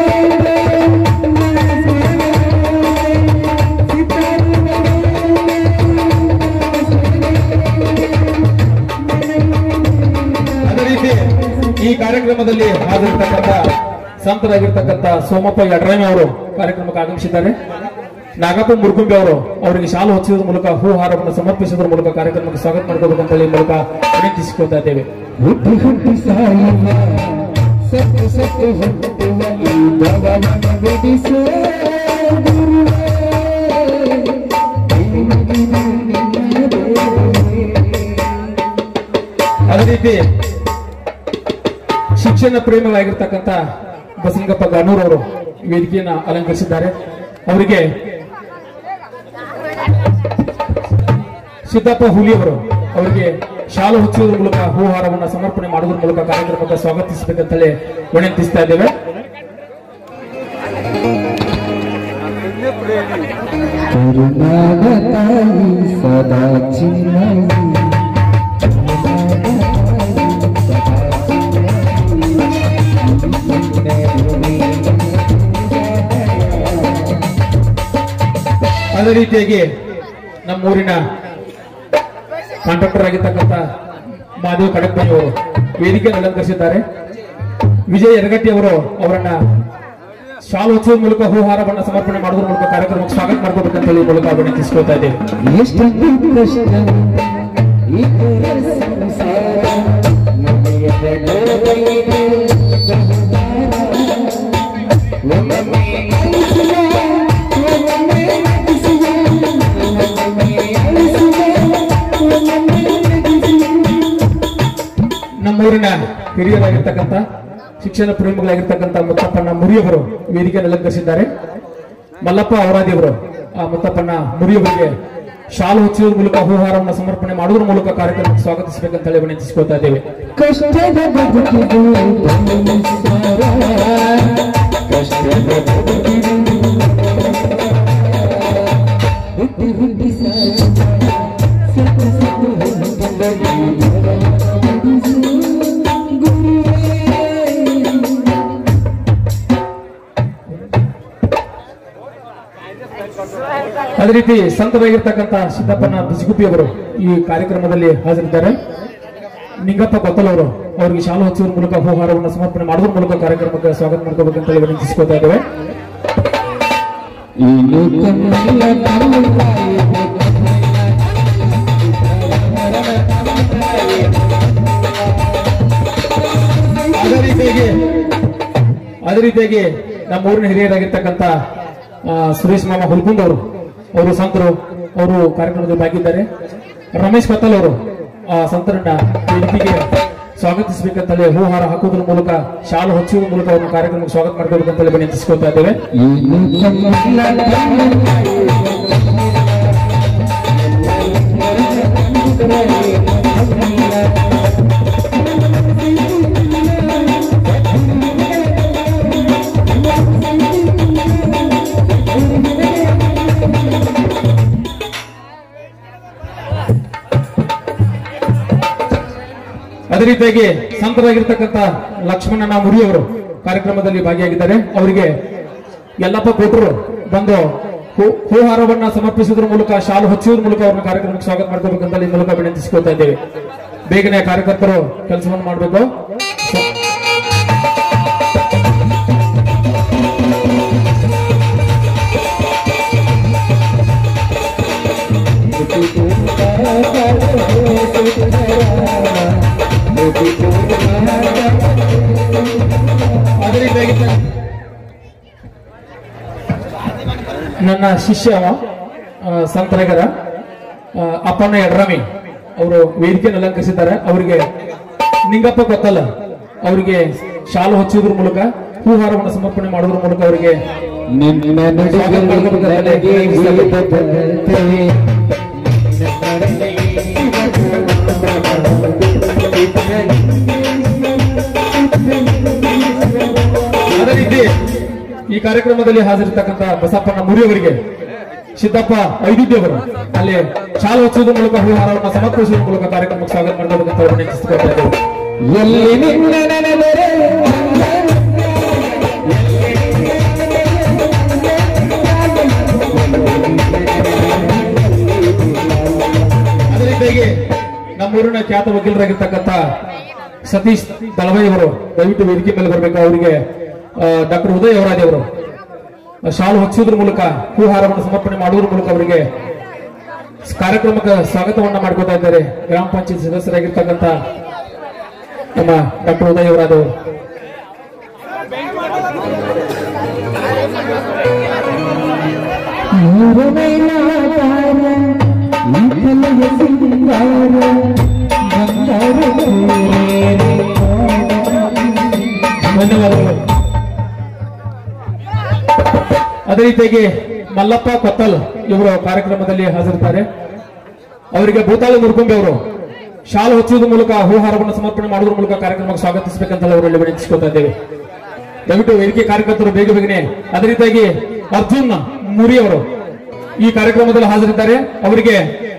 Speaker 1: ಅದೇ ರೀತಿ ಈ ಕಾರ್ಯಕ್ರಮದಲ್ಲಿ ಹಾಜರಿರ್ತಕ್ಕಂಥ ಸಂತರಾಗಿರ್ತಕ್ಕಂಥ ಸೋಮಪ್ಪ ಯಡ್ರಾಮಿ ಅವರು ಕಾರ್ಯಕ್ರಮಕ್ಕೆ ಆಗಮಿಸಿದ್ದಾರೆ ನಾಗಪ್ಪ ಮುರ್ಗುಂಬಿ ಅವರು ಅವರಿಗೆ ಶಾಲು ಹೊಚ್ಚಿದ್ರ ಮೂಲಕ ಹೂ ಹಾರವನ್ನು ಸಮರ್ಪಿಸುವುದರ ಮೂಲಕ ಕಾರ್ಯಕ್ರಮಕ್ಕೆ ಸ್ವಾಗತ ಮಾಡ್ಕೋಬೇಕಂತ ಹೇಳಿ ಈ ಮೂಲಕ ವಿನಂತಿಸಿಕೊಳ್ತಾ ಇದ್ದೇವೆ
Speaker 2: ಹುಟ್ಟಿ ಹುಟ್ಟಿ ಸಾಯುವ ಸತ್ತು ಸತ್ತು ಹುಟ್ಟುವ ಈ ಭವನ ಬಿಡಿಸೋ ಗುರುವೇ.
Speaker 1: ಅದೇ ರೀತಿ ಶಿಕ್ಷಣ ಪ್ರೇಮಿಗಳಾಗಿರ್ತಕ್ಕಂಥ ಬಸಲಿಂಗಪ್ಪ ಗಾನೂರ್ ಅವರು ವೇದಿಕೆಯನ್ನ ಅಲಂಕರಿಸಿದ್ದಾರೆ ಅವರಿಗೆ ಸಿದ್ದಪ್ಪ ಹುಲಿ ಅವರು ಅವರಿಗೆ ಶಾಲು ಹೊಚ್ಚುವುದರ ಮೂಲಕ ಹೂಹಾರವನ್ನು ಸಮರ್ಪಣೆ ಮಾಡುವುದರ ಮೂಲಕ ಕಾರ್ಯಕ್ರಮಕ್ಕೆ ಸ್ವಾಗತಿಸಬೇಕಂತಲೇ ವಿನಂತಿಸ್ತಾ ಇದ್ದೇವೆ
Speaker 2: ಕರುನಾಡ ತಾಯಿ ಸದಾ ಚಿನ್ನಯಿ
Speaker 1: ಅದೇ ರೀತಿಯಾಗಿ ನಮ್ಮೂರಿನ ಕಾಂಟ್ರಾಕ್ಟರ್ ಆಗಿರ್ತಕ್ಕಂಥ ಮಾದೇವ್ ಕಡಕ್ಪನಿ ಅವರು ವೇದಿಕೆಯನ್ನು ಅಲಂಕರಿಸಿದ್ದಾರೆ ವಿಜಯ್ ಯರಗಟ್ಟಿ ಅವರು ಅವರನ್ನ ಶಾಲು ಹೊಚ್ಚುವ ಮೂಲಕ ಹೂಹಾರವನ್ನು ಸಮರ್ಪಣೆ ಮಾಡುವುದರ ಮೂಲಕ ಕಾರ್ಯಕ್ರಮಕ್ಕೆ ಸ್ವಾಗತ ಮಾಡ್ಕೋಬೇಕಂತ ಹೇಳಿ ಈ ಮೂಲಕ ವಿನಂತಿಸ್ಕೊಳ್ತಾ ಇದ್ದೇವೆ
Speaker 2: ಎಷ್ಟೊಂದು ಕಷ್ಟ ಇತರ ಸಂಸಾರ ಮನೆಯದಡೋದೈದೆ ಒಮ್ಮೊಮ್ಮೆ ಅಳಿಸುವ, ಒಮ್ಮೊಮ್ಮೆ ನಗಿಸುವ, ಒಮ್ಮೊಮ್ಮೆ ಅಳಿಸುವ, ಒಮ್ಮೊಮ್ಮೆ ನಗಿಸುವ.
Speaker 1: ನಮ್ಮೂರಿನ ಹಿರಿಯರಾಗಿರ್ತಕ್ಕಂಥ ಶಿಕ್ಷಣ ಪ್ರೇಮಿಗಳಾಗಿರ್ತಕ್ಕಂಥ ಮುತ್ತಪ್ಪಣ್ಣ ಮುರಿಯವರು ವೇದಿಕೆಯನ್ನು ಅಲಂಕರಿಸಿದ್ದಾರೆ ಮಲ್ಲಪ್ಪ ಅವರಾದಿಯವರು ಆ ಮುತ್ತಪ್ಪಣ್ಣ ಮುರಿಯವರಿಗೆ ಶಾಲು ಹೊಚ್ಚುವುದರ ಮೂಲಕ ಹೂಹಾರವನ್ನು ಸಮರ್ಪಣೆ ಮಾಡುವುದರ ಮೂಲಕ ಕಾರ್ಯಕ್ರಮಕ್ಕೆ ಸ್ವಾಗತಿಸಬೇಕಂತ ಹೇಳಿ ವಿನಂತಿಸಿಕೊಳ್ತಾ ಇದ್ದೇವೆ
Speaker 2: ಕಷ್ಟದ ಬದುಕಿದು ಸಂಸಾರ. ಕಷ್ಟದ ಬದುಕಿದು ಹುಟ್ಟಿ ಹುಟ್ಟಿ ಸಾಯುವ, ಸತ್ತು ಸತ್ತು ಹೊಂದುವ ಈ ಜಗತ್ತು ಗುರುವೇ.
Speaker 1: ಅದೇ ರೀತಿ ಸಂತರಾಗಿರ್ತಕ್ಕಂಥ ಸಿದ್ದಪ್ಪನ ಬಿಸಿಗುಪ್ಪಿ ಅವರು ಈ ಕಾರ್ಯಕ್ರಮದಲ್ಲಿ ಹಾಜರಿದ್ದಾರೆ ನಿಂಗಪ್ಪ ಕೊತ್ತಲ್ ಅವರು ಅವರಿಗೆ ಶಾಲು ಹಚ್ಚುವುದರ ಮೂಲಕ ಹೂಹಾರವನ್ನು ಸಮರ್ಪಣೆ ಮಾಡುವುದರ ಮೂಲಕ ಕಾರ್ಯಕ್ರಮಕ್ಕೆ ಸ್ವಾಗತ ಮಾಡ್ಕೋಬೇಕಂತ ಹೇಳಿ ವಿನಂತಿಸಿಕೊಳ್ತಾ ಇದ್ದೇವೆ
Speaker 2: ಇನ್ನು ಕಣ್ಣಲ್ಲ ಕಣ್ಣಲ್ಲ
Speaker 1: ಅದೇ ರೀತಿಯಾಗಿ ಅದೇ ರೀತಿಯಾಗಿ ನಮ್ಮ ಊರಿನ ಹಿರಿಯರಾಗಿರ್ತಕ್ಕಂಥ ಆ, ಸುರೇಶ್ ಮಾಮ ಹುಲ್ಕುಂದ್ ಅವರು ಅವರು ಸಂತರು ಅವರು ಕಾರ್ಯಕ್ರಮದಲ್ಲಿ ಭಾಗಿದ್ದಾರೆ ರಮೇಶ್ ಕತ್ತಲ್ ಅವರು ಆ ಸಂತರನ್ನ ವೇದಿಕೆಗೆ ಸ್ವಾಗತಿಸಬೇಕಂತಲೇ ಹೂಹಾರ ಹಾಕುವುದರ ಮೂಲಕ ಶಾಲು ಹಚ್ಚುವುದರ ಮೂಲಕ ಅವ್ರನ್ನ ಕಾರ್ಯಕ್ರಮಕ್ಕೆ ಸ್ವಾಗತ ಮಾಡಬೇಕಂತಲೇ ವಿನಂತಿಸಿಕೊಳ್ತಾ ಇದ್ದೇವೆ
Speaker 2: ಇನ್ನು ಕಣ್ಣಲ್ಲ ಕಣ್ಣಲ್ಲ
Speaker 1: ಅದೇ ರೀತಿಯಾಗಿ ಸಂತರಾಗಿರ್ತಕ್ಕಂಥ ಲಕ್ಷ್ಮಣನ ಮುರಿಯವರು ಕಾರ್ಯಕ್ರಮದಲ್ಲಿ ಭಾಗಿಯಾಗಿದ್ದಾರೆ ಅವರಿಗೆ ಯಲ್ಲಪ್ಪ ಕೊಟ್ಟರು ಬಂದು ಹೂ- ಹೂಹಾರವನ್ನ ಸಮರ್ಪಿಸುವುದರ ಮೂಲಕ ಶಾಲು ಹಚ್ಚುವುದರ ಮೂಲಕ ಅವ್ರನ್ನ ಕಾರ್ಯಕ್ರಮಕ್ಕೆ ಸ್ವಾಗತ ಮಾಡ್ಕೋಬೇಕಂತ ಈ ಮೂಲಕ ವಿನಂತಿಸಿಕೊಳ್ತಾ ಇದ್ದೇವೆ ಬೇಗನೆ ಕಾರ್ಯಕರ್ತರು ಕೆಲಸವನ್ನು ಮಾಡಬೇಕು ಅದೇ ರೀತಿಯಾಗಿ ನನ್ನ ಶಿಷ್ಯ ಅವ, ಆ, ಸಂತರಗರ ಆ, ಅಪ್ಪಣ್ಣ ಯಡ್ರಾಮಿ ಅವರು ವೇದಿಕೆಯನ್ನು ಅಲಂಕರಿಸಿದ್ದಾರೆ ಅವರಿಗೆ ನಿಂಗಪ್ಪ ಗೊತ್ತಲ್ಲ ಅವರಿಗೆ ಶಾಲು ಹಚ್ಚುವುದ್ರ ಮೂಲಕ ಹೂಹಾರವನ್ನು ಸಮರ್ಪಣೆ ಮಾಡುವುದರ ಮೂಲಕ ಅವರಿಗೆ
Speaker 2: ನಿನ್ನ ನುಡಿಗಳು ನನಗೆ ಗೀತದಂತೆ
Speaker 1: ಅದೇ ರೀತಿ ಈ ಕಾರ್ಯಕ್ರಮದಲ್ಲಿ ಹಾಜರಿರ್ತಕ್ಕಂಥ ಬಸಪ್ಪನ ಮುರಿಯವರಿಗೆ ಸಿದ್ದಪ್ಪ ಐದಿದ್ದೇವರು ಅಲ್ಲಿ ಶಾಲು ಹಚ್ಚುವುದರ ಮೂಲಕ ಹೂಹಾರವನ್ನು ಸಮರ್ಪಿಸುವುದರ ಮೂಲಕ ಕಾರ್ಯಕ್ರಮಕ್ಕೆ ಸ್ವಾಗತ ಮಾಡಬೇಕಂತ ಅವರು ವಿನಂತಿಸಿಕೊಳ್ತಾ ಇದ್ದೇವೆ
Speaker 2: ಎಲ್ಲಿ ನಿನ್ನ ನೆನೆದರೆ
Speaker 1: ಅದೇ ರೀತಿಯಾಗಿ ನಮ್ಮೂರಿನ ಖ್ಯಾತ ವಕೀಲರಾಗಿರ್ತಕ್ಕಂಥ ಸತೀಶ್ ದಳವಾಯಿ ಅವರು ದಯವಿಟ್ಟು ವೇದಿಕೆ ಮೇಲೆ ಬರಬೇಕು ಅವರಿಗೆ ಡಾಕ್ಟರ್ ಉದಯ್ ಅವರಾದಿ ಅವರು ಶಾಲು ಹೊಚ್ಚುವುದ್ರ ಮೂಲಕ ಹೂಹಾರವನ್ನು ಸಮರ್ಪಣೆ ಮಾಡುವುದರ ಮೂಲಕ ಅವರಿಗೆ ಕಾರ್ಯಕ್ರಮಕ್ಕೆ ಸ್ವಾಗತವನ್ನ ಮಾಡ್ಕೋತಾ ಇದ್ದಾರೆ ಗ್ರಾಮ ಪಂಚಾಯತ್ ಸದಸ್ಯರಾಗಿರ್ತಕ್ಕಂಥ ನಮ್ಮ ಡಾಕ್ಟರ್ ಉದಯ್ ಅವರಾದವರು ಧನ್ಯವಾದಗಳು ಅದೇ ರೀತಿಯಾಗಿ ಮಲ್ಲಪ್ಪ ಕೊತ್ತಲ್ ಇವರು ಕಾರ್ಯಕ್ರಮದಲ್ಲಿ ಹಾಜರಿದ್ದಾರೆ ಅವರಿಗೆ ಭೂತಾಳಿ ಮುರುಕುಂಬಿ ಅವರು ಶಾಲು ಹೊಚ್ಚುವುದ್ರ ಮೂಲಕ ಹೂಹಾರವನ್ನು ಸಮರ್ಪಣೆ ಮಾಡುವುದರ ಮೂಲಕ ಕಾರ್ಯಕ್ರಮಕ್ಕೆ ಸ್ವಾಗತಿಸಬೇಕಂತ ಅವರಲ್ಲಿ ವಿನಂತಿಸ್ಕೊತಾ ಇದ್ದೇವೆ ದಯವಿಟ್ಟು ವೇದಿಕೆ ಕಾರ್ಯಕರ್ತರು ಬೇಗ ಬೇಗನೆ ಅದೇ ರೀತಿಯಾಗಿ ಅರ್ಜುನ್ ಮುರಿ ಅವರು ಈ ಕಾರ್ಯಕ್ರಮದಲ್ಲಿ ಹಾಜರಿದ್ದಾರೆ ಅವರಿಗೆ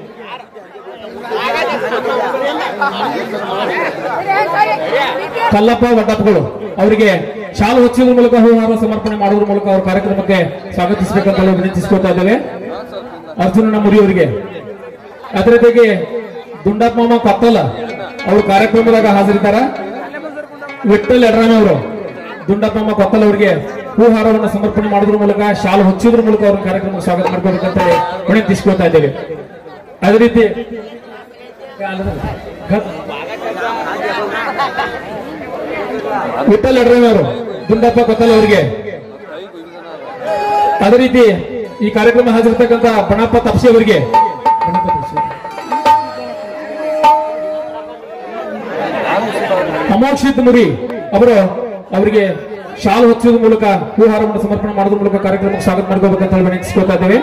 Speaker 1: ಕಲ್ಲಪ್ಪ ವಡ್ಡಪ್ಪಗಳು ಅವರಿಗೆ ಶಾಲು ಹೊಚ್ಚುವುದ್ರ ಮೂಲಕ ಹೂಹಾರ ಸಮರ್ಪಣೆ ಮಾಡುವುದರ ಮೂಲಕ ಅವರ ಕಾರ್ಯಕ್ರಮಕ್ಕೆ ಸ್ವಾಗತಿಸಬೇಕಂತ ಹೇಳಿ ವಿನಂತಿಸಿಕೊಳ್ತಾ ಇದ್ದೇವೆ ಅರ್ಜುನನ ಮುರಿ ಅವರಿಗೆ ಅದೇ ರೀತಿಯಾಗಿ ದುಂಡಪ್ಪ ಮಾಮ ಕೊತ್ತಲ್ಲ ಅವರು ಕಾರ್ಯಕ್ರಮದಾಗ ಹಾಜರಿದ್ದಾರೆ ವಿಠಲ್ ಯಡ್ರಾಮಿ ಅವರು ದುಂಡಪ್ಪ ಮಾಮ ಕೊತ್ತಲ್ ಅವರಿಗೆ ಹೂಹಾರವನ್ನು ಸಮರ್ಪಣೆ ಮಾಡೋದ್ರ ಮೂಲಕ ಶಾಲು ಹೊಚ್ಚುವುದ್ರ ಮೂಲಕ ಅವ್ರ ಕಾರ್ಯಕ್ರಮಕ್ಕೆ ಸ್ವಾಗತ ಮಾಡ್ಕೋಬೇಕಂತ ಹೇಳಿ ವಿನಂತಿಸ್ಕೊಳ್ತಾ ಇದ್ದೇವೆ ಅದೇ ರೀತಿ ವಿಠಲ್ ಯಡ್ರಾಮಿ ಅವರು ದುಂಡಪ್ಪ ಕೊತ್ತಲ್ ಅವರಿಗೆ ಅದೇ ರೀತಿ ಈ ಕಾರ್ಯಕ್ರಮ ಹಾಜರಿರ್ತಕ್ಕಂಥ ಬಣಪ್ಪ ತಪ್ಸಿ ಅವರಿಗೆ ಬಣಪ್ಪ ತಪ್ಸಿ. ಅಮೋಕ್ಷಿತ್ ಮುರಿ ಅವರು ಅವರಿಗೆ ಶಾಲು ಹೊಚ್ಚುವುದ್ರ ಮೂಲಕ ಹೂಹಾರವನ್ನು ಸಮರ್ಪಣೆ ಮಾಡೋದ್ರ ಮೂಲಕ ಕಾರ್ಯಕ್ರಮಕ್ಕೆ ಸ್ವಾಗತ ಮಾಡ್ಕೋಬೇಕಂತ ಹೇಳಿ ವಿನಂತಿಸ್ಕೊಳ್ತಾ ಇದ್ದೇವೆ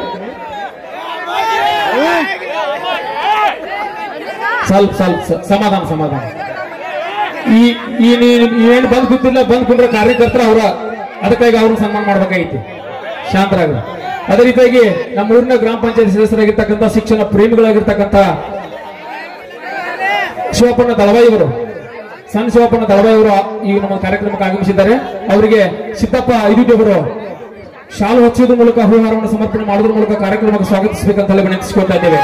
Speaker 1: ಸ್ವಲ್ಪ ಸ್ವಲ್ಪ ಸ- ಸಮಾಧಾನ ಸಮಾಧಾನ ಈ ಈ ನೀ- ಏನ್ ಬಂದ್ ಕೂತಿಲ್ಲ ಬಂದ್ ಕುಂಡ್ರೆ ಕಾರ್ಯಕರ್ತರ ಅವರ ಅದಕ್ಕಾಗಿ ಅವ್ರನ್ನ ಸನ್ಮಾನ ಮಾಡ್ಬೇಕಾಗಿತ್ತು ಶಾಂತರಾಗ ಅದೇ ರೀತಿಯಾಗಿ ನಮ್ಮ ಊರಿನ ಗ್ರಾಮ ಪಂಚಾಯತ್ ಸದಸ್ಯರಾಗಿರ್ತಕ್ಕಂಥ ಶಿಕ್ಷಣ ಪ್ರೇಮಿಗಳಾಗಿರ್ತಕ್ಕಂಥ ಶಿವಪ್ಪಣ್ಣ ದಳವಾಯಿ ಅವರು ಸಣ್ಣ ಶಿವಪ್ಪಣ್ಣ ದಳವಾಯಿ ಅವರು ಈ ನಮ್ಮ ಕಾರ್ಯಕ್ರಮಕ್ಕೆ ಆಗಮಿಸಿದ್ದಾರೆ ಅವರಿಗೆ ಸಿದ್ದಪ್ಪ ಐದುಟಿ ಅವರು ಶಾಲು ಹೊಚ್ಚುವುದ್ರ ಮೂಲಕ ಹೂಹಾರವನ್ನು ಸಮರ್ಪಣೆ ಮಾಡೋದ್ರ ಮೂಲಕ ಕಾರ್ಯಕ್ರಮಕ್ಕೆ ಸ್ವಾಗತಿಸಬೇಕಂತ ಹೇಳಿ ವಿನಂತಿಸಿಕೊಳ್ತಾ ಇದ್ದೇವೆ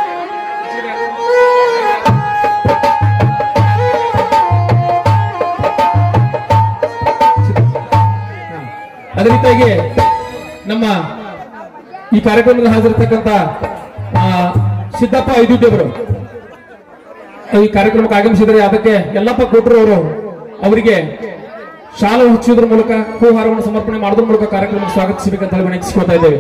Speaker 1: ಅದೇ ರೀತಿಯಾಗಿ ನಮ್ಮ ಈ ಕಾರ್ಯಕ್ರಮದಲ್ಲಿ ಹಾಜರಿರ್ತಕ್ಕಂಥ ಆ, ಸಿದ್ದಪ್ಪ ಐದುಟಿ ಅವರು ಈ ಕಾರ್ಯಕ್ರಮಕ್ಕೆ ಆಗಮಿಸಿದರೆ ಅದಕ್ಕೆ ಯಲ್ಲಪ್ಪ ಕೋಟ್ರು ಅವರು ಅವರಿಗೆ ಶಾಲೆ ಹುಚ್ಚುವುದ್ರ ಮೂಲಕ ಹೂಹಾರವನ್ನು ಸಮರ್ಪಣೆ ಮಾಡೋದ್ರ ಮೂಲಕ ಕಾರ್ಯಕ್ರಮಕ್ಕೆ ಸ್ವಾಗತಿಸಬೇಕಂತ ಹೇಳಿ ವಿನಂತಿಸಿಕೊಳ್ತಾ ಇದ್ದೇವೆ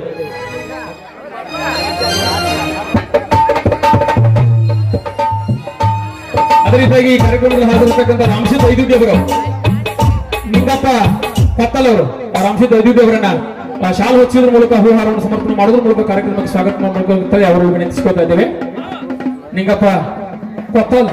Speaker 1: ಅದೇ ರೀತಿಯಾಗಿ ಈ ಕಾರ್ಯಕ್ರಮದಲ್ಲಿ ಹಾಜರಿರ್ತಕ್ಕಂಥ ರಾಮಸಿದ್ಧ ಐದುಟಿ ಅವರು ನಿಂಗಪ್ಪ ಕತ್ತಲ್ ಅವರು ಆ ರಾಮಸಿದ್ಧ ಐದುಟಿ ಅವರನ್ನ ಆ, ಶಾಲು ಹೊಚ್ಚುವುದ್ರ ಮೂಲಕ ಹೂಹಾರವನ್ನು ಸಮರ್ಪಣೆ ಮಾಡೋದ್ರ ಮೂಲಕ ಕಾರ್ಯಕ್ರಮಕ್ಕೆ ಸ್ವಾಗತ ಮಾಡಬೇಕು ಅಂತ ಹೇಳಿ ಅವರು ವಿನಂತಿಸಿಕೊಳ್ತಾ ಇದ್ದೇವೆ ನಿಂಗಪ್ಪ ಕೊತ್ತಲ್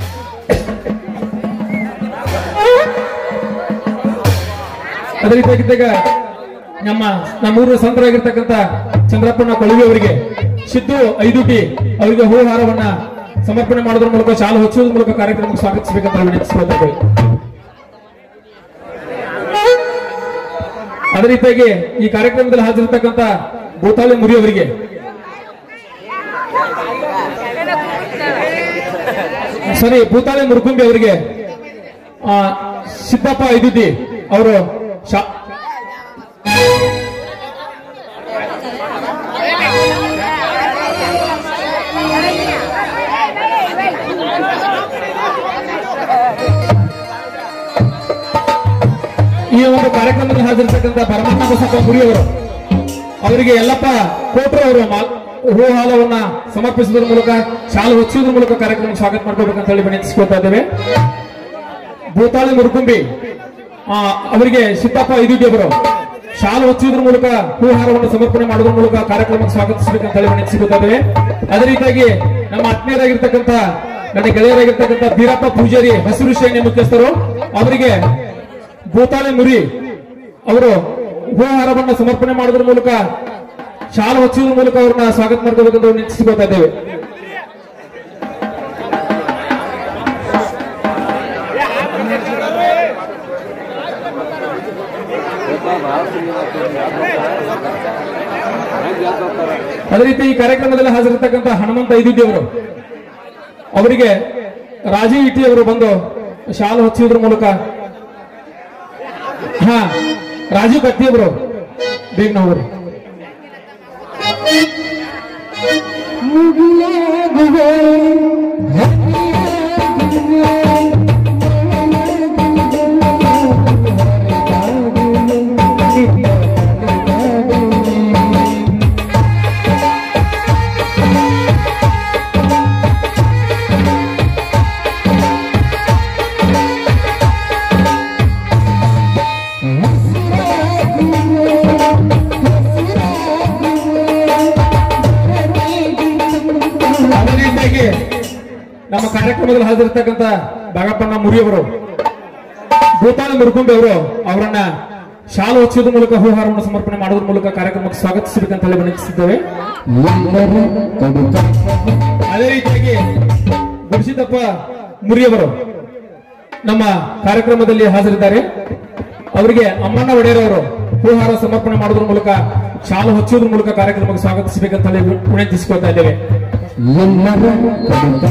Speaker 1: ಅದೇ ರೀತಿಯಾಗಿದ್ದಾಗ ನಮ್ಮ ನಮ್ಮೂರಿನ ಸಂತರಾಗಿರ್ತಕ್ಕಂಥ ಚಂದ್ರಪ್ಪನ ಕೊಳವಿ ಅವರಿಗೆ ಸಿದ್ದು ಐದುಟಿ ಅವರಿಗೆ ಹೂಹಾರವನ್ನ ಸಮರ್ಪಣೆ ಮಾಡೋದ್ರ ಮೂಲಕ ಶಾಲು ಹೊಚ್ಚುವುದ್ರ ಮೂಲಕ ಕಾರ್ಯಕ್ರಮಕ್ಕೆ ಸ್ವಾಗತಿಸಬೇಕಂತ ವಿನಂತಿಸ್ಕೊಳ್ತಾ ಇದ್ದೇವೆ ಅದೇ ರೀತಿಯಾಗಿ ಈ ಕಾರ್ಯಕ್ರಮದಲ್ಲಿ ಹಾಜರಿರ್ತಕ್ಕಂಥ ಭೂತಾಳಿ ಮುರಿ ಅವರಿಗೆ ಸರಿ ಭೂತಾಳಿ ಮುರುಕುಂಬಿ ಅವರಿಗೆ ಆ, ಸಿದ್ದಪ್ಪ ಐದುತಿ ಅವರು ಶಾ- ಈ ಒಂದು ಕಾರ್ಯಕ್ರಮದಲ್ಲಿ ಹಾಜರಿರ್ತಕ್ಕಂಥ ಪರಮಾತ್ಮ ಬಸಪ್ಪ ಗುರಿ ಅವರು ಅವರಿಗೆ ಎಲ್ಲಪ್ಪ ಕೋಟ್ರು ಅವರು ಮಾಲ್- ಹೂಹಾಲವನ್ನ ಸಮರ್ಪಿಸುವುದರ ಮೂಲಕ ಶಾಲು ಹೊಚ್ಚುವುದರ ಮೂಲಕ ಕಾರ್ಯಕ್ರಮಕ್ಕೆ ಸ್ವಾಗತ ಮಾಡ್ಕೋಬೇಕಂತ ಹೇಳಿ ವಿನಂತಿಸಿಕೊಳ್ತಾ ಇದ್ದೇವೆ ಭೂತಾಳಿ ಮುರುಕುಂಬಿ ಆ, ಅವರಿಗೆ ಸಿದ್ದಪ್ಪ ಐದುಟಿ ಅವರು ಶಾಲು ಹೊಚ್ಚುವುದರ ಮೂಲಕ ಹೂಹಾರವನ್ನು ಸಮರ್ಪಣೆ ಮಾಡುವುದರ ಮೂಲಕ ಕಾರ್ಯಕ್ರಮಕ್ಕೆ ಸ್ವಾಗತಿಸಬೇಕಂತ ಹೇಳಿ ವಿನಂತಿಸಿಕೊಳ್ತಾ ಇದ್ದೇವೆ ಅದೇ ರೀತಿಯಾಗಿ ನಮ್ಮ ಆತ್ಮೀಯರಾಗಿರ್ತಕ್ಕಂಥ ನನ್ನ ಗೆಳೆಯರಾಗಿರ್ತಕ್ಕಂಥ ಬೀರಪ್ಪ ಪೂಜಾರಿ ಹಸಿರು ಸೇನೆ ಮುಖ್ಯಸ್ಥರು ಅವರಿಗೆ ಭೂತಾಳಿ ಮುರಿ ಅವರು ಹೂಹಾರವನ್ನು ಸಮರ್ಪಣೆ ಮಾಡೋದ್ರ ಮೂಲಕ ಶಾಲು ಹೊಚ್ಚುವುದ್ರ ಮೂಲಕ ಅವ್ರನ್ನ ಸ್ವಾಗತ ಮಾಡ್ಕೋಬೇಕಂತ ನಿಂತಿಸಿಕೊಳ್ತಾ ಇದ್ದೇವೆ ಅದೇ ರೀತಿ ಈ ಕಾರ್ಯಕ್ರಮದಲ್ಲಿ ಹಾಜರಿರ್ತಕ್ಕಂಥ ಹನುಮಂತ ಐದುದ್ದಿ ಅವರು ಅವರಿಗೆ ರಾಜೀವ್ ಇಟಿ ಅವರು ಬಂದು ಶಾಲು ಹೊಚ್ಚುವುದ್ರ ಮೂಲಕ ಹಾ ರಾಜೀವ್ ಕತ್ತಿ ಅವರು ಬೇಗ ನಾವು ಅದೇ ರೀತಿಯಾಗಿ ನಮ್ಮ ಕಾರ್ಯಕ್ರಮದಲ್ಲಿ ಹಾಜರಿರ್ತಕ್ಕಂಥ ಬಾಗಪ್ಪಣ್ಣ ಮುರಿಯವರು ಭೂತಾನ ಮುರುಕುಂಬಿ ಅವರು ಅವರನ್ನ ಶಾಲು ಹೊಚ್ಚೋದ್ರ ಮೂಲಕ ಹೂಹಾರವನ್ನು ಸಮರ್ಪಣೆ ಮಾಡೋದ್ರ ಮೂಲಕ ಕಾರ್ಯಕ್ರಮಕ್ಕೆ ಸ್ವಾಗತಿಸಬೇಕಂತ ಹೇಳಿ ವಿನಂತಿಸಿದ್ದೇವೆ
Speaker 2: ಎಲ್ಲರೂ ಕಡಿತ
Speaker 1: ಅದೇ ರೀತಿಯಾಗಿ ಗುರುಸಿದ್ದಪ್ಪ ಮುರಿಯವರು ನಮ್ಮ ಕಾರ್ಯಕ್ರಮದಲ್ಲಿ ಹಾಜರಿದ್ದಾರೆ ಅವರಿಗೆ ಅಮ್ಮಣ್ಣ ಒಡೆಯರ್ ಅವರು ಹೂಹಾರ ಸಮರ್ಪಣೆ ಮಾಡೋದ್ರ ಮೂಲಕ ಶಾಲು ಹೊಚ್ಚೋದ್ರ ಮೂಲಕ ಕಾರ್ಯಕ್ರಮಕ್ಕೆ ಸ್ವಾಗತಿಸಬೇಕಂತ ಹೇಳಿ ವಿನಂತಿಸಿಕೊಳ್ತಾ ಇದ್ದೇವೆ
Speaker 2: ಎಲ್ಲರೂ ಕಡಿತ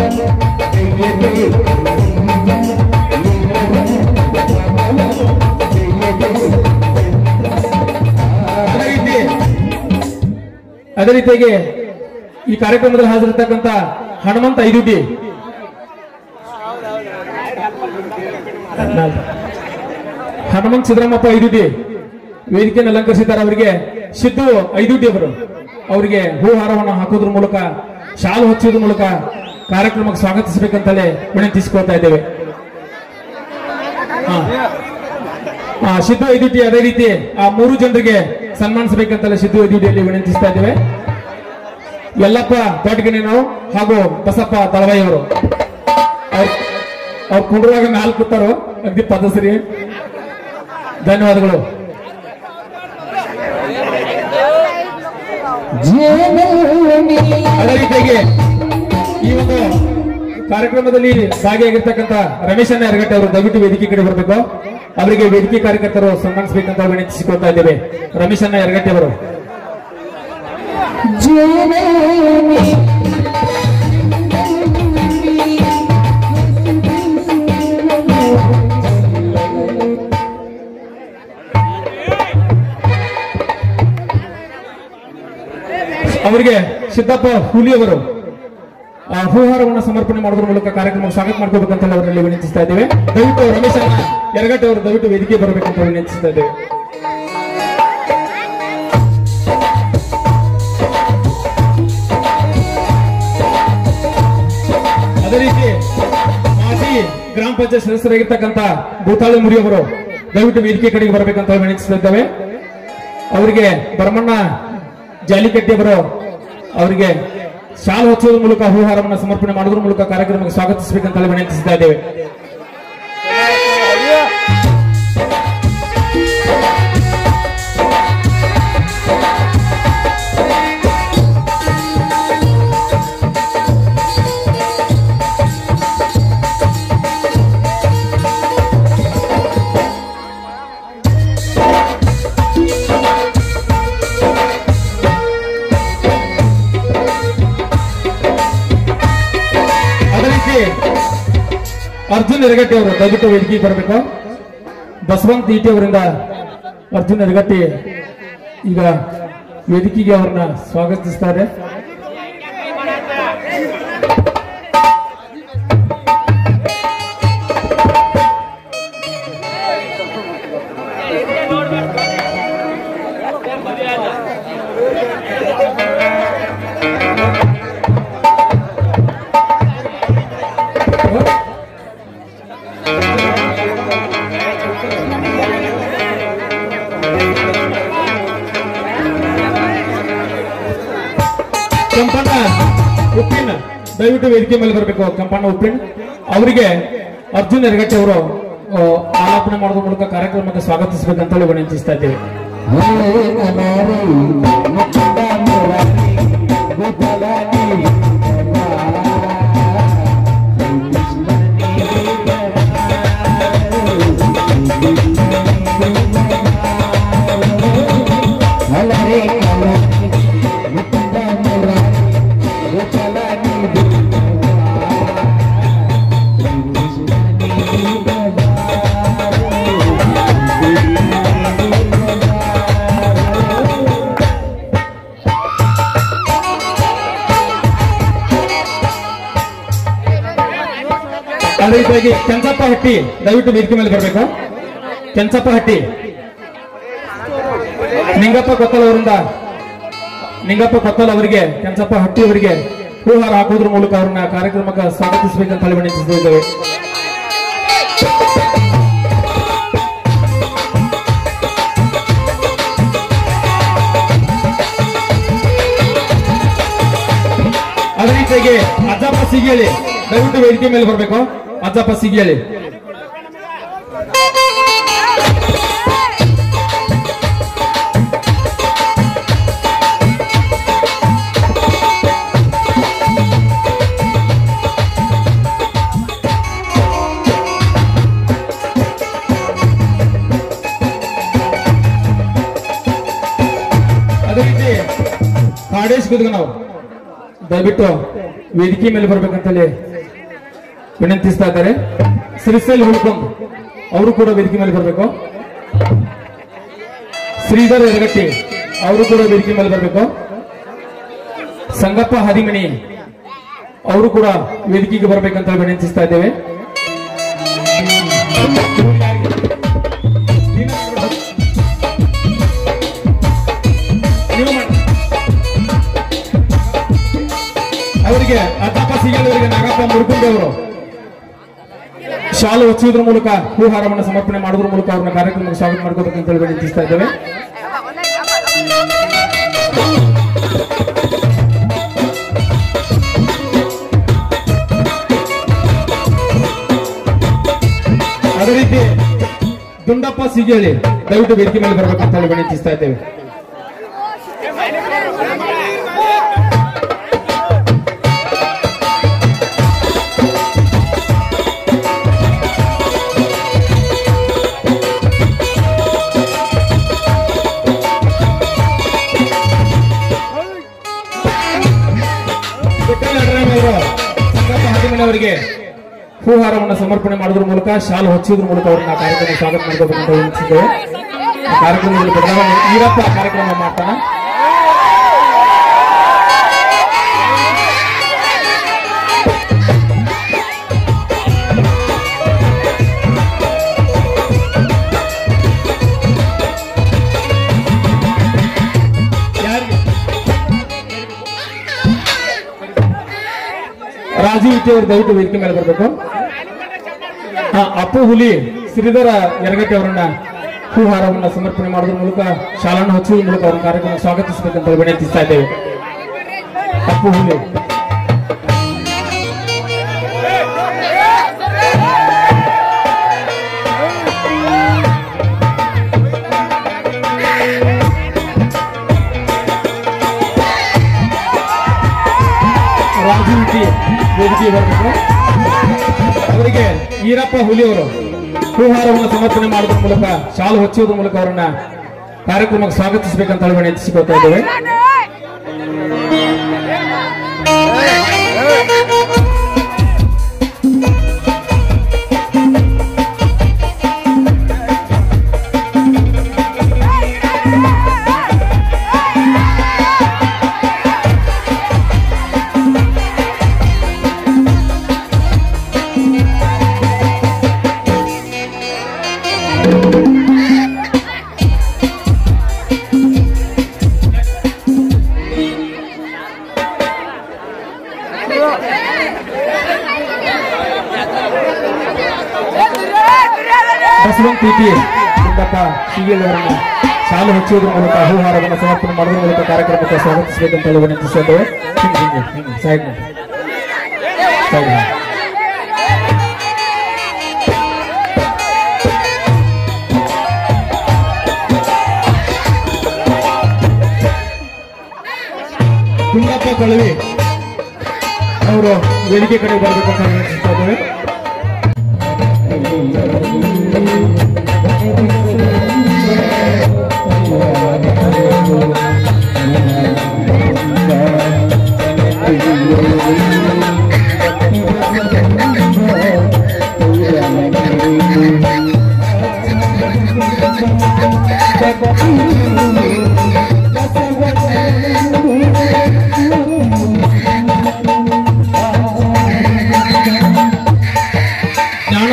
Speaker 1: ಅದೇ ರೀತಿ ಅದೇ ರೀತಿಯಾಗಿ ಈ ಕಾರ್ಯಕ್ರಮದಲ್ಲಿ ಹಾಜರಿರ್ತಕ್ಕಂಥ ಹನುಮಂತ ಐದುಡಿ ಹನುಮಂತ್ ಸಿದ್ದರಾಮಪ್ಪ ಐದುಡಿ ವೇದಿಕೆಯನ್ನು ಅಲಂಕರಿಸಿದ್ದಾರೆ ಅವರಿಗೆ ಸಿದ್ದು ಐದುಡಿ ಅವರು ಅವರಿಗೆ ಹೂಹಾರವನ್ನು ಹಾಕೋದ್ರ ಮೂಲಕ ಶಾಲು ಹೊಚ್ಚೋದ್ರ ಮೂಲಕ ಕಾರ್ಯಕ್ರಮಕ್ಕೆ ಸ್ವಾಗತಿಸಬೇಕಂತಲೇ ವಿನಂತಿಸಿಕೊಳ್ತಾ ಇದ್ದೇವೆ ಹಾ ಆ, ಸಿದ್ದು ಐದುಟಿ ಅದೇ ರೀತಿ ಆ ಮೂರು ಜನರಿಗೆ ಸನ್ಮಾನಿಸಬೇಕಂತಲ್ಲ ಸಿದ್ದು ಐದುಟಿಯಲ್ಲಿ ವಿನಂತಿಸ್ತಾ ಇದ್ದೇವೆ ಯಲ್ಲಪ್ಪ ತೋಟಗಿನೇನವರು ಹಾಗೂ ಬಸಪ್ಪ ತಳವಾಯಿ ಅವರು ಅವ್ರು ಅವ್ರು ಕುಂಡ್ರುವಾಗ ಮ್ಯಾಲ್ ಕೂತಾರೋ ಅಗ್ದಿ ಪದಸರಿ ಧನ್ಯವಾದಗಳು ಅದೇ ರೀತಿಯಾಗಿ ಈ ಒಂದು ಕಾರ್ಯಕ್ರಮದಲ್ಲಿ ಭಾಗಿಯಾಗಿರ್ತಕ್ಕಂಥ ರಮೇಶ್ ಅಣ್ಣ ಯರಗಟ್ಟೆ ಅವರು ದಯವಿಟ್ಟು ವೇದಿಕೆ ಕಡೆ ಬರಬೇಕು ಅವರಿಗೆ ವೇದಿಕೆ ಕಾರ್ಯಕರ್ತರು ಸನ್ಮಾನಿಸಬೇಕಂತ ವಿನಂತಿಸಿಕೊಳ್ತಾ ಇದ್ದೇವೆ ರಮೇಶ್ ಅಣ್ಣ ಯರಗಟ್ಟೆ ಅವರು ಅವರಿಗೆ ಸಿದ್ದಪ್ಪ ಹುಲಿ ಅವರು ಆ, ಹೂಹಾರವನ್ನು ಸಮರ್ಪಣೆ ಮಾಡೋದ್ರ ಮೂಲಕ ಕಾರ್ಯಕ್ರಮ ಸ್ವಾಗತ ಮಾಡ್ಕೋಬೇಕಂತ ಅವರಲ್ಲಿ ವಿನಂತಿಸ್ತಾ ಇದ್ದೇವೆ ದಯವಿಟ್ಟು ರಮೇಶ್ ಅಣ್ಣ ಯರಗಟ್ಟೆ ಅವರು ದಯವಿಟ್ಟು ವೇದಿಕೆ ಬರಬೇಕಂತ ವಿನಂತಿಸ್ತಾ ಇದ್ದೇವೆ ಅದೇ ರೀತಿ ಮಾಜಿ ಗ್ರಾಮ ಪಂಚಾಯತ್ ಸದಸ್ಯರಾಗಿರ್ತಕ್ಕಂಥ ಭೂತಾಳಿ ಮುರಿ ಅವರು ದಯವಿಟ್ಟು ವೇದಿಕೆ ಕಡೆಗೆ ಬರಬೇಕಂತ ವಿನಂತಿಸ್ತಾ ಇದ್ದೇವೆ ಅವರಿಗೆ ಭರಮಣ್ಣ ಜಾಲಿಕಟ್ಟಿ ಅವರು ಅವರಿಗೆ ಶಾಲು ಹೊಚ್ಚೋದ್ರ ಮೂಲಕ ಹೂಹಾರವನ್ನು ಸಮರ್ಪಣೆ ಮಾಡೋದ್ರ ಮೂಲಕ ಕಾರ್ಯಕ್ರಮಕ್ಕೆ ಸ್ವಾಗತಿಸಬೇಕಂತ ವಿನಂತಿಸ್ತಾ ಇದ್ದೇವೆ ಅದೇ ರೀತಿ ಅರ್ಜುನ್ ಯರಗಟ್ಟಿ ಅವರು ದಯವಿಟ್ಟು ವೇದಿಕೆಗೆ ಬರಬೇಕು ಬಸವಂತ್ ಈಟಿ ಅವರಿಂದ ಅರ್ಜುನ್ ಯರಗಟ್ಟಿ ಈಗ ವೇದಿಕೆಗೆ ಅವರನ್ನ ಸ್ವಾಗತಿಸ್ತಾರೆ ಕೆಂಪಣ್ಣ ಉಪ್ಪಿನ ದಯವಿಟ್ಟು ವೇದಿಕೆ ಮೇಲೆ ಬರಬೇಕು ಕೆಂಪಣ್ಣ ಉಪ್ಪಿನ್ ಅವರಿಗೆ ಅರ್ಜುನ್ ಯರಗಟ್ಟಿ ಅವರು ಆ, ಆಲಾಪನೆ ಮಾಡೋದ್ರ ಮೂಲಕ ಕಾರ್ಯಕ್ರಮಕ್ಕೆ ಸ್ವಾಗತಿಸಬೇಕಂತ ಹೇಳಿ ವಿನಂತಿಸ್ತಾ ಇದ್ದೇವೆ ಅದೇ ರೀತಿಯಾಗಿ ಕೆಂಚಪ್ಪ ಹಟ್ಟಿ ದಯವಿಟ್ಟು ವೇದಿಕೆ ಮೇಲೆ ಬರಬೇಕು ಕೆಂಚಪ್ಪ ಹಟ್ಟಿ ನಿಂಗಪ್ಪ ಕೊತ್ತಲ್ ಅವರಿಂದ ನಿಂಗಪ್ಪ ಕೊತ್ತಲ್ ಅವರಿಗೆ ಕೆಂಚಪ್ಪ ಹಟ್ಟಿ ಅವರಿಗೆ ಹೂಹಾರ ಹಾಕೋದ್ರ ಮೂಲಕ ಅವ್ರನ್ನ ಕಾರ್ಯಕ್ರಮಕ್ಕೆ ಸ್ವಾಗತಿಸಬೇಕಂತ ಹೇಳಿ ವಿನಂತಿಸಿದ್ದೇವೆ ಅದೇ ರೀತಿಯಾಗಿ ಅಜ್ಜಪ್ಪ ಸಿಗಿಯಳಿ ದಯವಿಟ್ಟು ವೇದಿಕೆ ಮೇಲೆ ಬರಬೇಕು ಅಜ್ಜಪ್ಪ ಸಿಗಿಯಳಿ ಅದೇ ರೀತಿ ಕಾಡೇಶ್ ಗುದ್ಗನವ್ ದಯವಿಟ್ಟು ವೇದಿಕೆ ಮೇಲೆ ಬರ್ಬೇಕಂತೇಳಿ ವಿನಂತಿಸ್ತಾ ಇದ್ದಾರೆ ಶ್ರೀಸೈಲ್ ಹುಳ್ಕೊಂಡ್ ಅವರು ಕೂಡ ವೇದಿಕೆ ಮೇಲೆ ಬರಬೇಕು ಶ್ರೀಧರ್ ಯರಗಟ್ಟಿ ಅವರು ಕೂಡ ವೇದಿಕೆ ಮೇಲೆ ಬರಬೇಕು ಸಂಗಪ್ಪ ಹದಿಮನಿ ಅವರು ಕೂಡ ವೇದಿಕೆಗೆ ಬರಬೇಕಂತ ವಿನಂತಿಸ್ತಾ ಇದ್ದೇವೆ ನೀವು ಮಾಡಿ. ಅವರಿಗೆ ಅತ್ತಪ್ಪ ಸಿಗಲವರಿಗೆ ನಾಗಪ್ಪ ಮುರುಕುಂಡಿ ಅವರು ಶಾಲು ಹೊಚ್ಚುವುದ್ರ ಮೂಲಕ ಹೂಹಾರವನ್ನು ಸಮರ್ಪಣೆ ಮಾಡುವುದ್ರ ಮೂಲಕ ಅವ್ರನ್ನ ಕಾರ್ಯಕ್ರಮಕ್ಕೆ ಸ್ವಾಗತ ಮಾಡ್ಕೋಬೇಕಂತ ಹೇಳಿ ವಿನಂತಿಸ್ತಾ ಇದ್ದೇವೆ ಅದೇ ರೀತಿ ದುಂಡಪ್ಪ ಸಿಗೇಳಿ ದಯವಿಟ್ಟು ವೇದಿಕೆ ಮೇಲೆ ಬರಬೇಕಂತ ಹೇಳಿ ವಿನಂತಿಸ್ತಾ ಇದ್ದೇವೆ ಬೆಟ್ಟಲ್ ಅಡ್ರಾಮಿ ಅವರು ಸಂಗಪ್ಪ ಹದಿಮನಿ ಅವರಿಗೆ ಹೂಹಾರವನ್ನು ಸಮರ್ಪಣೆ ಮಾಡೋದ್ರ ಮೂಲಕ ಶಾಲು ಹೊಚ್ಚೋದ್ರ ಮೂಲಕ ಅವ್ರನ್ನ ಕಾರ್ಯಕ್ರಮ ಸ್ವಾಗತ ಮಾಡ್ಕೋಬೇಕಂತ ವಿನಂತಿಸಿದ್ದೇವೆ ಆ ಕಾರ್ಯಕ್ರಮದಲ್ಲಿ ಬದಲಾವಣೆ ಈರಪ್ಪ ಕಾರ್ಯಕ್ರಮ ಮಾಡ್ತಾನ ಯಾರಿಗೆ ರಾಜೀವ್ ಇಟ್ಟಿ ಅವರು ದಯವಿಟ್ಟು ವೇದಿಕೆ ಮೇಲೆ ಬರಬೇಕು ಹಾ ಅಪ್ಪು ಹುಲಿ ಶ್ರೀಧರ ಯರಗಟ್ಟಿ ಅವರನ್ನ ಹೂಹಾರವನ್ನ ಸಮರ್ಪಣೆ ಮಾಡೋದ್ರ ಮೂಲಕ ಶಾಲನ್ನು ಹಚ್ಚುವ ಮೂಲಕ ಅವರ ಕಾರ್ಯಕ್ರಮ ಸ್ವಾಗತಿಸಬೇಕಂತ ವಿನಂತಿಸ್ತಾ ಇದ್ದೇವೆ ಅಪ್ಪು ಹುಲಿ ರಾಜೀವ್ ಇಟ್ಟಿ ವೇದಿಕೆ ಬರಬೇಕು ಅವರಿಗೆ ಈರಪ್ಪ ಹುಲಿ ಅವರು ಹೂಹಾರವನ್ನು ಸಮರ್ಪಣೆ ಮಾಡೋದ್ರ ಮೂಲಕ ಶಾಲು ಹೊಚ್ಚುವುದ್ರ ಮೂಲಕ ಅವರನ್ನ ಕಾರ್ಯಕ್ರಮಕ್ಕೆ ಸ್ವಾಗತಿಸಬೇಕಂತ ಹೇಳಿ ವಿನಂತಿಸಿಕೊಳ್ತಾ ಇದ್ದೇವೆ ಬಸವಂತ ಟಿಟಿ ಗುಂಡಪ್ಪ ಸಿಗಿಲ್ ಅವರನ್ನ ಶಾಲು ಹಚ್ಚುವುದ್ರ ಮೂಲಕ ಹೂಹಾರವನ್ನು ಸಮರ್ಪಣೆ ಮಾಡೋದ್ರ ಮೂಲಕ ಕಾರ್ಯಕ್ರಮಕ್ಕೆ ಸ್ವಾಗತಿಸಬೇಕಂತ ಹೇಳಿ ವಿನಂತಿಸಿದ್ದೇವೆ ಹಿಂಗೆ ಹಿಂಗೆ ಹಿಂಗೆ ಸೈಡ್ ಸೈಡ್ ಗುಂಡಪ್ಪ ಕಳವಿ ಅವರು ವೇದಿಕೆ ಕಡೆ ಬರಬೇಕಂತ ವಿನಂತಿಸ್ತಾ ಇದ್ದೇವೆ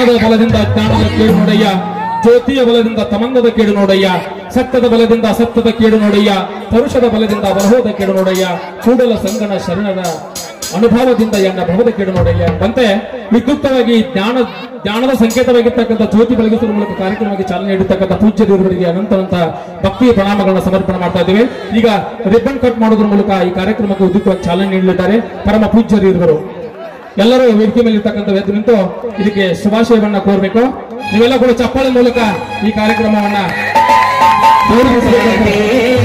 Speaker 1: ಜ್ಞಾನದ ಬಲದಿಂದ ಜ್ಞಾನದ ಕೇಡು ನೋಡಯ್ಯ ಜ್ಯೋತಿಯ ಬಲದಿಂದ ತಮಂಗದ ಕೇಡು ನೋಡಯ್ಯ ಸತ್ಯದ ಬಲದಿಂದ ಅಸತ್ಯದ ಕೇಡು ನೋಡಯ್ಯ ಪರುಷದ ಬಲದಿಂದ ಬಲಹೋದ ಕೇಡು ನೋಡಯ್ಯ ಕೂಡಲ ಸಂಗನ ಶರಣರ ಅನುಭವದಿಂದ ಎಣ್ಣ ಭವದ ಕೇಡು ನೋಡಯ್ಯ ಎಂಬಂತೆ ವಿದ್ಯುಕ್ತವಾಗಿ ಜ್ಞಾನ ಜ್ಞಾನದ ಸಂಕೇತವಾಗಿರ್ತಕ್ಕಂಥ ಜ್ಯೋತಿ ಬೆಳಗಿಸುವ ಮೂಲಕ ಕಾರ್ಯಕ್ರಮಕ್ಕೆ ಚಾಲನೆ ನೀಡತಕ್ಕಂಥ ಪೂಜ್ಯರಿಗೆ ಅನಂತವಂತ ಭಕ್ತಿ ಪ್ರಣಾಮಗಳನ್ನ ಸಮರ್ಪಣೆ ಮಾಡ್ತಾ ಇದ್ದೇವೆ ಈಗ ರಿಬ್ಬನ್ ಕಟ್ ಮಾಡೋದ್ರ ಮೂಲಕ ಈ ಕಾರ್ಯಕ್ರಮಕ್ಕೆ ಉದ್ಯುಕ್ತವಾಗಿ ಚಾಲನೆ ನೀಡಲಿದ್ದಾರೆ ಪರಮ ಪೂಜ್ಯರು ಎಲ್ಲರೂ ವೇದಿಕೆ ಮೇಲೆ ಇರ್ತಕ್ಕಂಥ ಎದ್ದು ನಿಂತು ಇದಕ್ಕೆ ಶುಭಾಶಯವನ್ನ ಕೋರ್ಬೇಕು ನೀವೆಲ್ಲ ಕೂಡ ಚಪ್ಪಾಳೆ ಮೂಲಕ ಈ ಕಾರ್ಯಕ್ರಮವನ್ನ ಗೌರವಿಸಬೇಕು.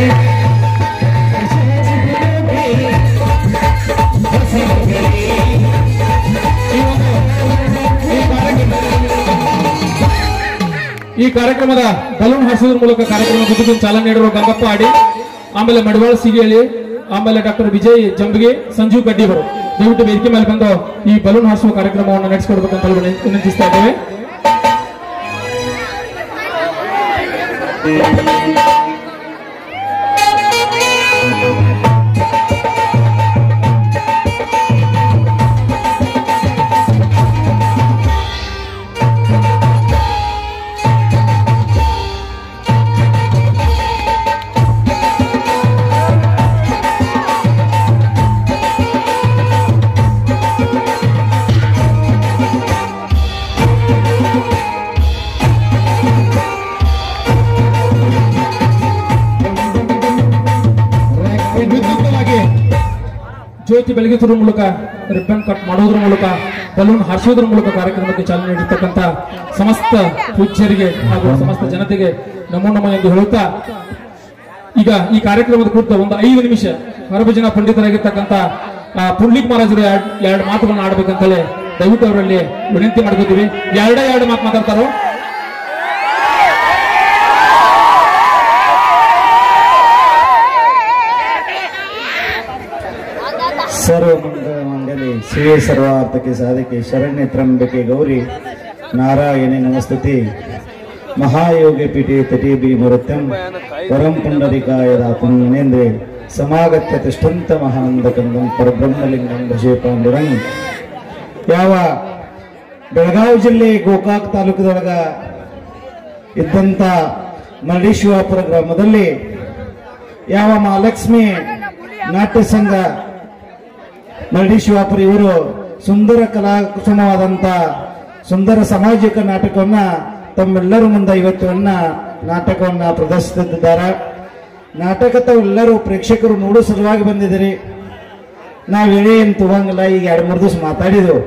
Speaker 1: ಈ ಒಂದು- ಈ ಕಾರ್ಯಕ್ರಮ- ಈ ಕಾರ್ಯಕ್ರಮದ ಬಲೂನ್ ಹಾರಿಸೋದ್ರ ಮೂಲಕ ಕಾರ್ಯಕ್ರಮ ಗುರುತಿನ ಚಾಲನೆ ನೀಡಿರುವ ಗಂಗಪ್ಪ ಆಡಿ ಆಮೇಲೆ ಮಡಿವಾಳ ಸಿಗಿಹಳ್ಳಿ ಆಮೇಲೆ ಡಾಕ್ಟರ್ ವಿಜಯ್ ಜಂಬಿಗೆ ಸಂಜೀವ್ ಕಡ್ಡಿ ಅವರು ದಯವಿಟ್ಟು ವೇದಿಕೆ ಮೇಲೆ ಬಂದು ಈ ಬಲೂನ್ ಹಾರಿಸುವ ಕಾರ್ಯಕ್ರಮವನ್ನು ನಡೆಸಿಕೊಡ್ಬೇಕಂತ ಹೇಳಿ ವಿನ- ವಿನಂತಿಸ್ತಾ ಇದ್ದೇವೆ ವಿದ್ಯುಕ್ತವಾಗಿ ಜ್ಯೋತಿ ಬೆಳಗಿಸುವ ಮೂಲಕ ರಿಬ್ಬನ್ ಕಟ್ ಮಾಡೋದ್ರ ಮೂಲಕ ಬಲೂನ್ ಹಾರಿಸೋದ್ರ ಮೂಲಕ ಕಾರ್ಯಕ್ರಮಕ್ಕೆ ಚಾಲನೆ ನೀಡಿರ್ತಕ್ಕಂಥ ಸಮಸ್ತ ಪೂಜ್ಯರಿಗೆ ಹಾಗೂ ಸಮಸ್ತ ಜನತೆಗೆ ನಮೋ ನಮ ಎಂದು ಹೇಳುತ್ತಾ ಈಗ ಈ ಕಾರ್ಯಕ್ರಮದ ಕುರಿತ ಒಂದು ಐದು ನಿಮಿಷ ಹರಭಜನ ಪಂಡಿತರಾಗಿರ್ತಕ್ಕಂಥ ಆ, ಪುಂಡ್ಲಿಕ್ ಮಹಾರಾಜರು ಎರಡ್ ಎರಡು ಮಾತುಗಳನ್ನ ಆಡ್ಬೇಕಂತಲೇ ದಯವಿಟ್ಟು ಅವರಲ್ಲಿ ವಿನಂತಿ ಮಾಡ್ಕೋತೀವಿ ಎರಡೇ ಎರಡು ಮಾತು ಮಾತಾಡ್ತಾರೋ
Speaker 3: ಸರ್ವ ಮಂಗಳ ಮಂಗಲಿ ಶಿವೇ ಸರ್ವಾರ್ಥಕ್ಕೆ ಸಾಧಕೆ ಶರಣ್ಯ ತ್ರಂಬಕೆ ಗೌರಿ ನಾರಾಯಣಿ ನಮಸ್ತುತಿ ಮಹಾಯೋಗಿ ಪೀಠೆ ತಟೇ ಬಿ ಮರುತ್ಯಂ ವರಂ ಪುಂಡರಿಕಾಯದ ಪುಣ್ಯನೇಂದ್ರೆ ಸಮಾಗತ್ಯ ತಿಷ್ಟಂತ ಮಹಾನಂದ ಕಂದಂ ಪರಬ್ರಹ್ಮಲಿಂಗಂ ಭಜೆ ಪಾಂಡುರಂಗ್ ಯಾವ ಬೆಳಗಾವಿ ಜಿಲ್ಲೆ ಗೋಕಾಕ್ ತಾಲೂಕದೊಳಗ ಇದ್ದಂತ ಮರಳೀಶ್ವರಪುರ ಗ್ರಾಮದಲ್ಲಿ ಯಾವ ಮಹಾಲಕ್ಷ್ಮಿ ನಾಟ್ಯ ಸಂಘ ಮರಳೀಶ್ವರಪುರ ಇವರು ಸುಂದರ ಕಲಾಕುಸುಮವಾದಂತ ಸುಂದರ ಸಾಮಾಜಿಕ ನಾಟಕವನ್ನ ತಮ್ಮೆಲ್ಲರ ಮುಂದೆ ಇವತ್ತನ್ನ ನಾಟಕವನ್ನ ಪ್ರದರ್ಶಿಸುತ್ತಿದ್ದಾರೆ ನಾಟಕ ತಾವೆಲ್ಲರೂ ಪ್ರೇಕ್ಷಕರು ನೋಡೋ ಸಲುವಾಗಿ ಬಂದಿದ್ದೀರಿ ನಾವು ಹೇಳಿ ಏನು ತಗೋಂಗಿಲ್ಲ ಈಗ ಎರಡು ಮೂರು ದಿವಸ ಮಾತಾಡಿದೆವು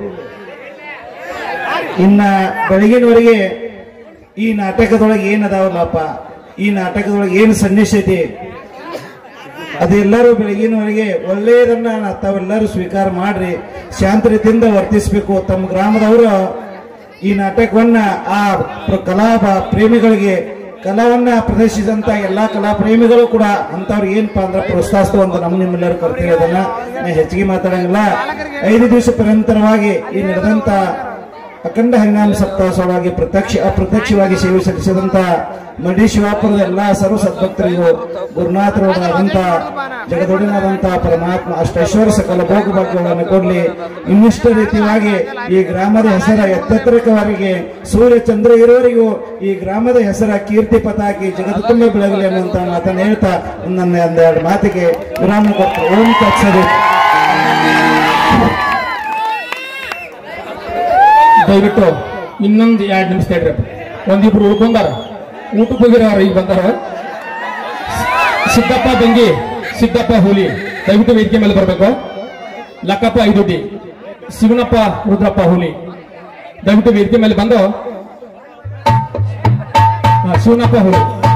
Speaker 3: ಇನ್ನ ಬೆಳಗಿನವರೆಗೆ ಈ ನಾಟಕದೊಳಗೆ ಏನ್ ಅದಾವಲ್ಲಪ್ಪ ಈ ನಾಟಕದೊಳಗೆ ಏನು ಸನ್ನಿವೇಶ ಐತಿ ಅದೆಲ್ಲರೂ ಬೆಳಗಿನವರೆಗೆ ಒಳ್ಳೆಯದನ್ನ ತಾವೆಲ್ಲರೂ ಸ್ವೀಕಾರ ಮಾಡ್ರಿ ಶಾಂತ ರೀತಿಯಿಂದ ವರ್ತಿಸಬೇಕು ತಮ್ಮ ಗ್ರಾಮದವರು ಈ ನಾಟಕವನ್ನ ಆ ಪ್ರ- ಕಲಾ ಬ- ಪ್ರೇಮಿಗಳಿಗೆ ಕಲಾವನ್ನ ಪ್ರದರ್ಶಿಸಿದಂತ ಎಲ್ಲಾ ಕಲಾ ಪ್ರೇಮಿಗಳು ಕೂಡ ಅಂತವ್ರಿಗೆ ಏನಪ್ಪಾ ಅಂದ್ರೆ ಪ್ರೋತ್ಸಾಹಿಸುವ ಒಂದು ನಮ್ಮ ನಿಮ್ಮೆಲ್ಲರೂ ಕರ್ತೀವಿ ಅದನ್ನ ನಾ ಹೆಚ್ಚಿಗೆ ಮಾತಾಡಂಗಿಲ್ಲ ಐದು ದಿವಸ ಪರಂತರವಾಗಿ ಈ ನಡೆದಂತ ಅಖಂಡ ಹಂಗಾಮ ಸಪ್ತಾಹ ಸಲುವಾಗಿ ಪ್ರತ್ಯಕ್ಷ ಅಪ್ರತ್ಯಕ್ಷವಾಗಿ ಸೇವೆ ಸಲ್ಲಿಸಿದಂತ ಮಡಿ ಶಿವಾಪುರದ ಎಲ್ಲಾ ಸರ್ವ ಸದ್ಭಕ್ತರಿಗೂ ಗುರುನಾಥರಾದಂತ ಜಗದೊಡಿನಾದಂತ ಪರಮಾತ್ಮ ಅಷ್ಟೈಶ್ವರ್ಯ ಸಕಲ ಭೋಗ ಭಾಗ್ಯಗಳನ್ನು ಕೊಡ್ಲಿ ಇನ್ನಿಷ್ಟ ರೀತಿಯಾಗಿ ಈ ಗ್ರಾಮದ ಹೆಸರ ಎತ್ತೆತ್ತರಕವರೆಗೆ ಸೂರ್ಯ ಚಂದ್ರ ಇರುವವರೆಗೂ ಈ ಗ್ರಾಮದ ಹೆಸರ ಕೀರ್ತಿ ಪತಾಕಿ ಜಗತ್ತು ತುಂಬ ಬೆಳಗಲಿ ಅನ್ನುವಂತ ಮಾತನ್ನು ಹೇಳ್ತಾ ನನ್ನ ಒಂದೆರಡು ಮಾತಿಗೆ ವಿರಾಮ ಕೊಟ್ಟು ಓಂ ತತ್ಸದಿ
Speaker 1: ದಯವಿಟ್ಟು ಇನ್ನೊಂದು ಎರಡು ನಿಮಿಷ ತಡ್ರಿ ಒಂದಿಬ್ರು ಉಳ್ಕೊಂಡಾರ ಊಟಕ್ಕೆ ಹೋಗಿರೋರು ಈಗ ಬಂದಾರ ಸಿದ್ದಪ್ಪ ಬಂಗಿ ಸಿದ್ದಪ್ಪ ಹುಲಿ ದಯವಿಟ್ಟು ವೇದಿಕೆ ಮೇಲೆ ಬರಬೇಕು ಲಕ್ಕಪ್ಪ ಐದುಡ್ಡಿ ಶಿವನಪ್ಪ ರುದ್ರಪ್ಪ ಹುಲಿ ದಯವಿಟ್ಟು ವೇದಿಕೆ ಮೇಲೆ ಬಂದು ಹಾ, ಶಿವನಪ್ಪ ಹುಲಿ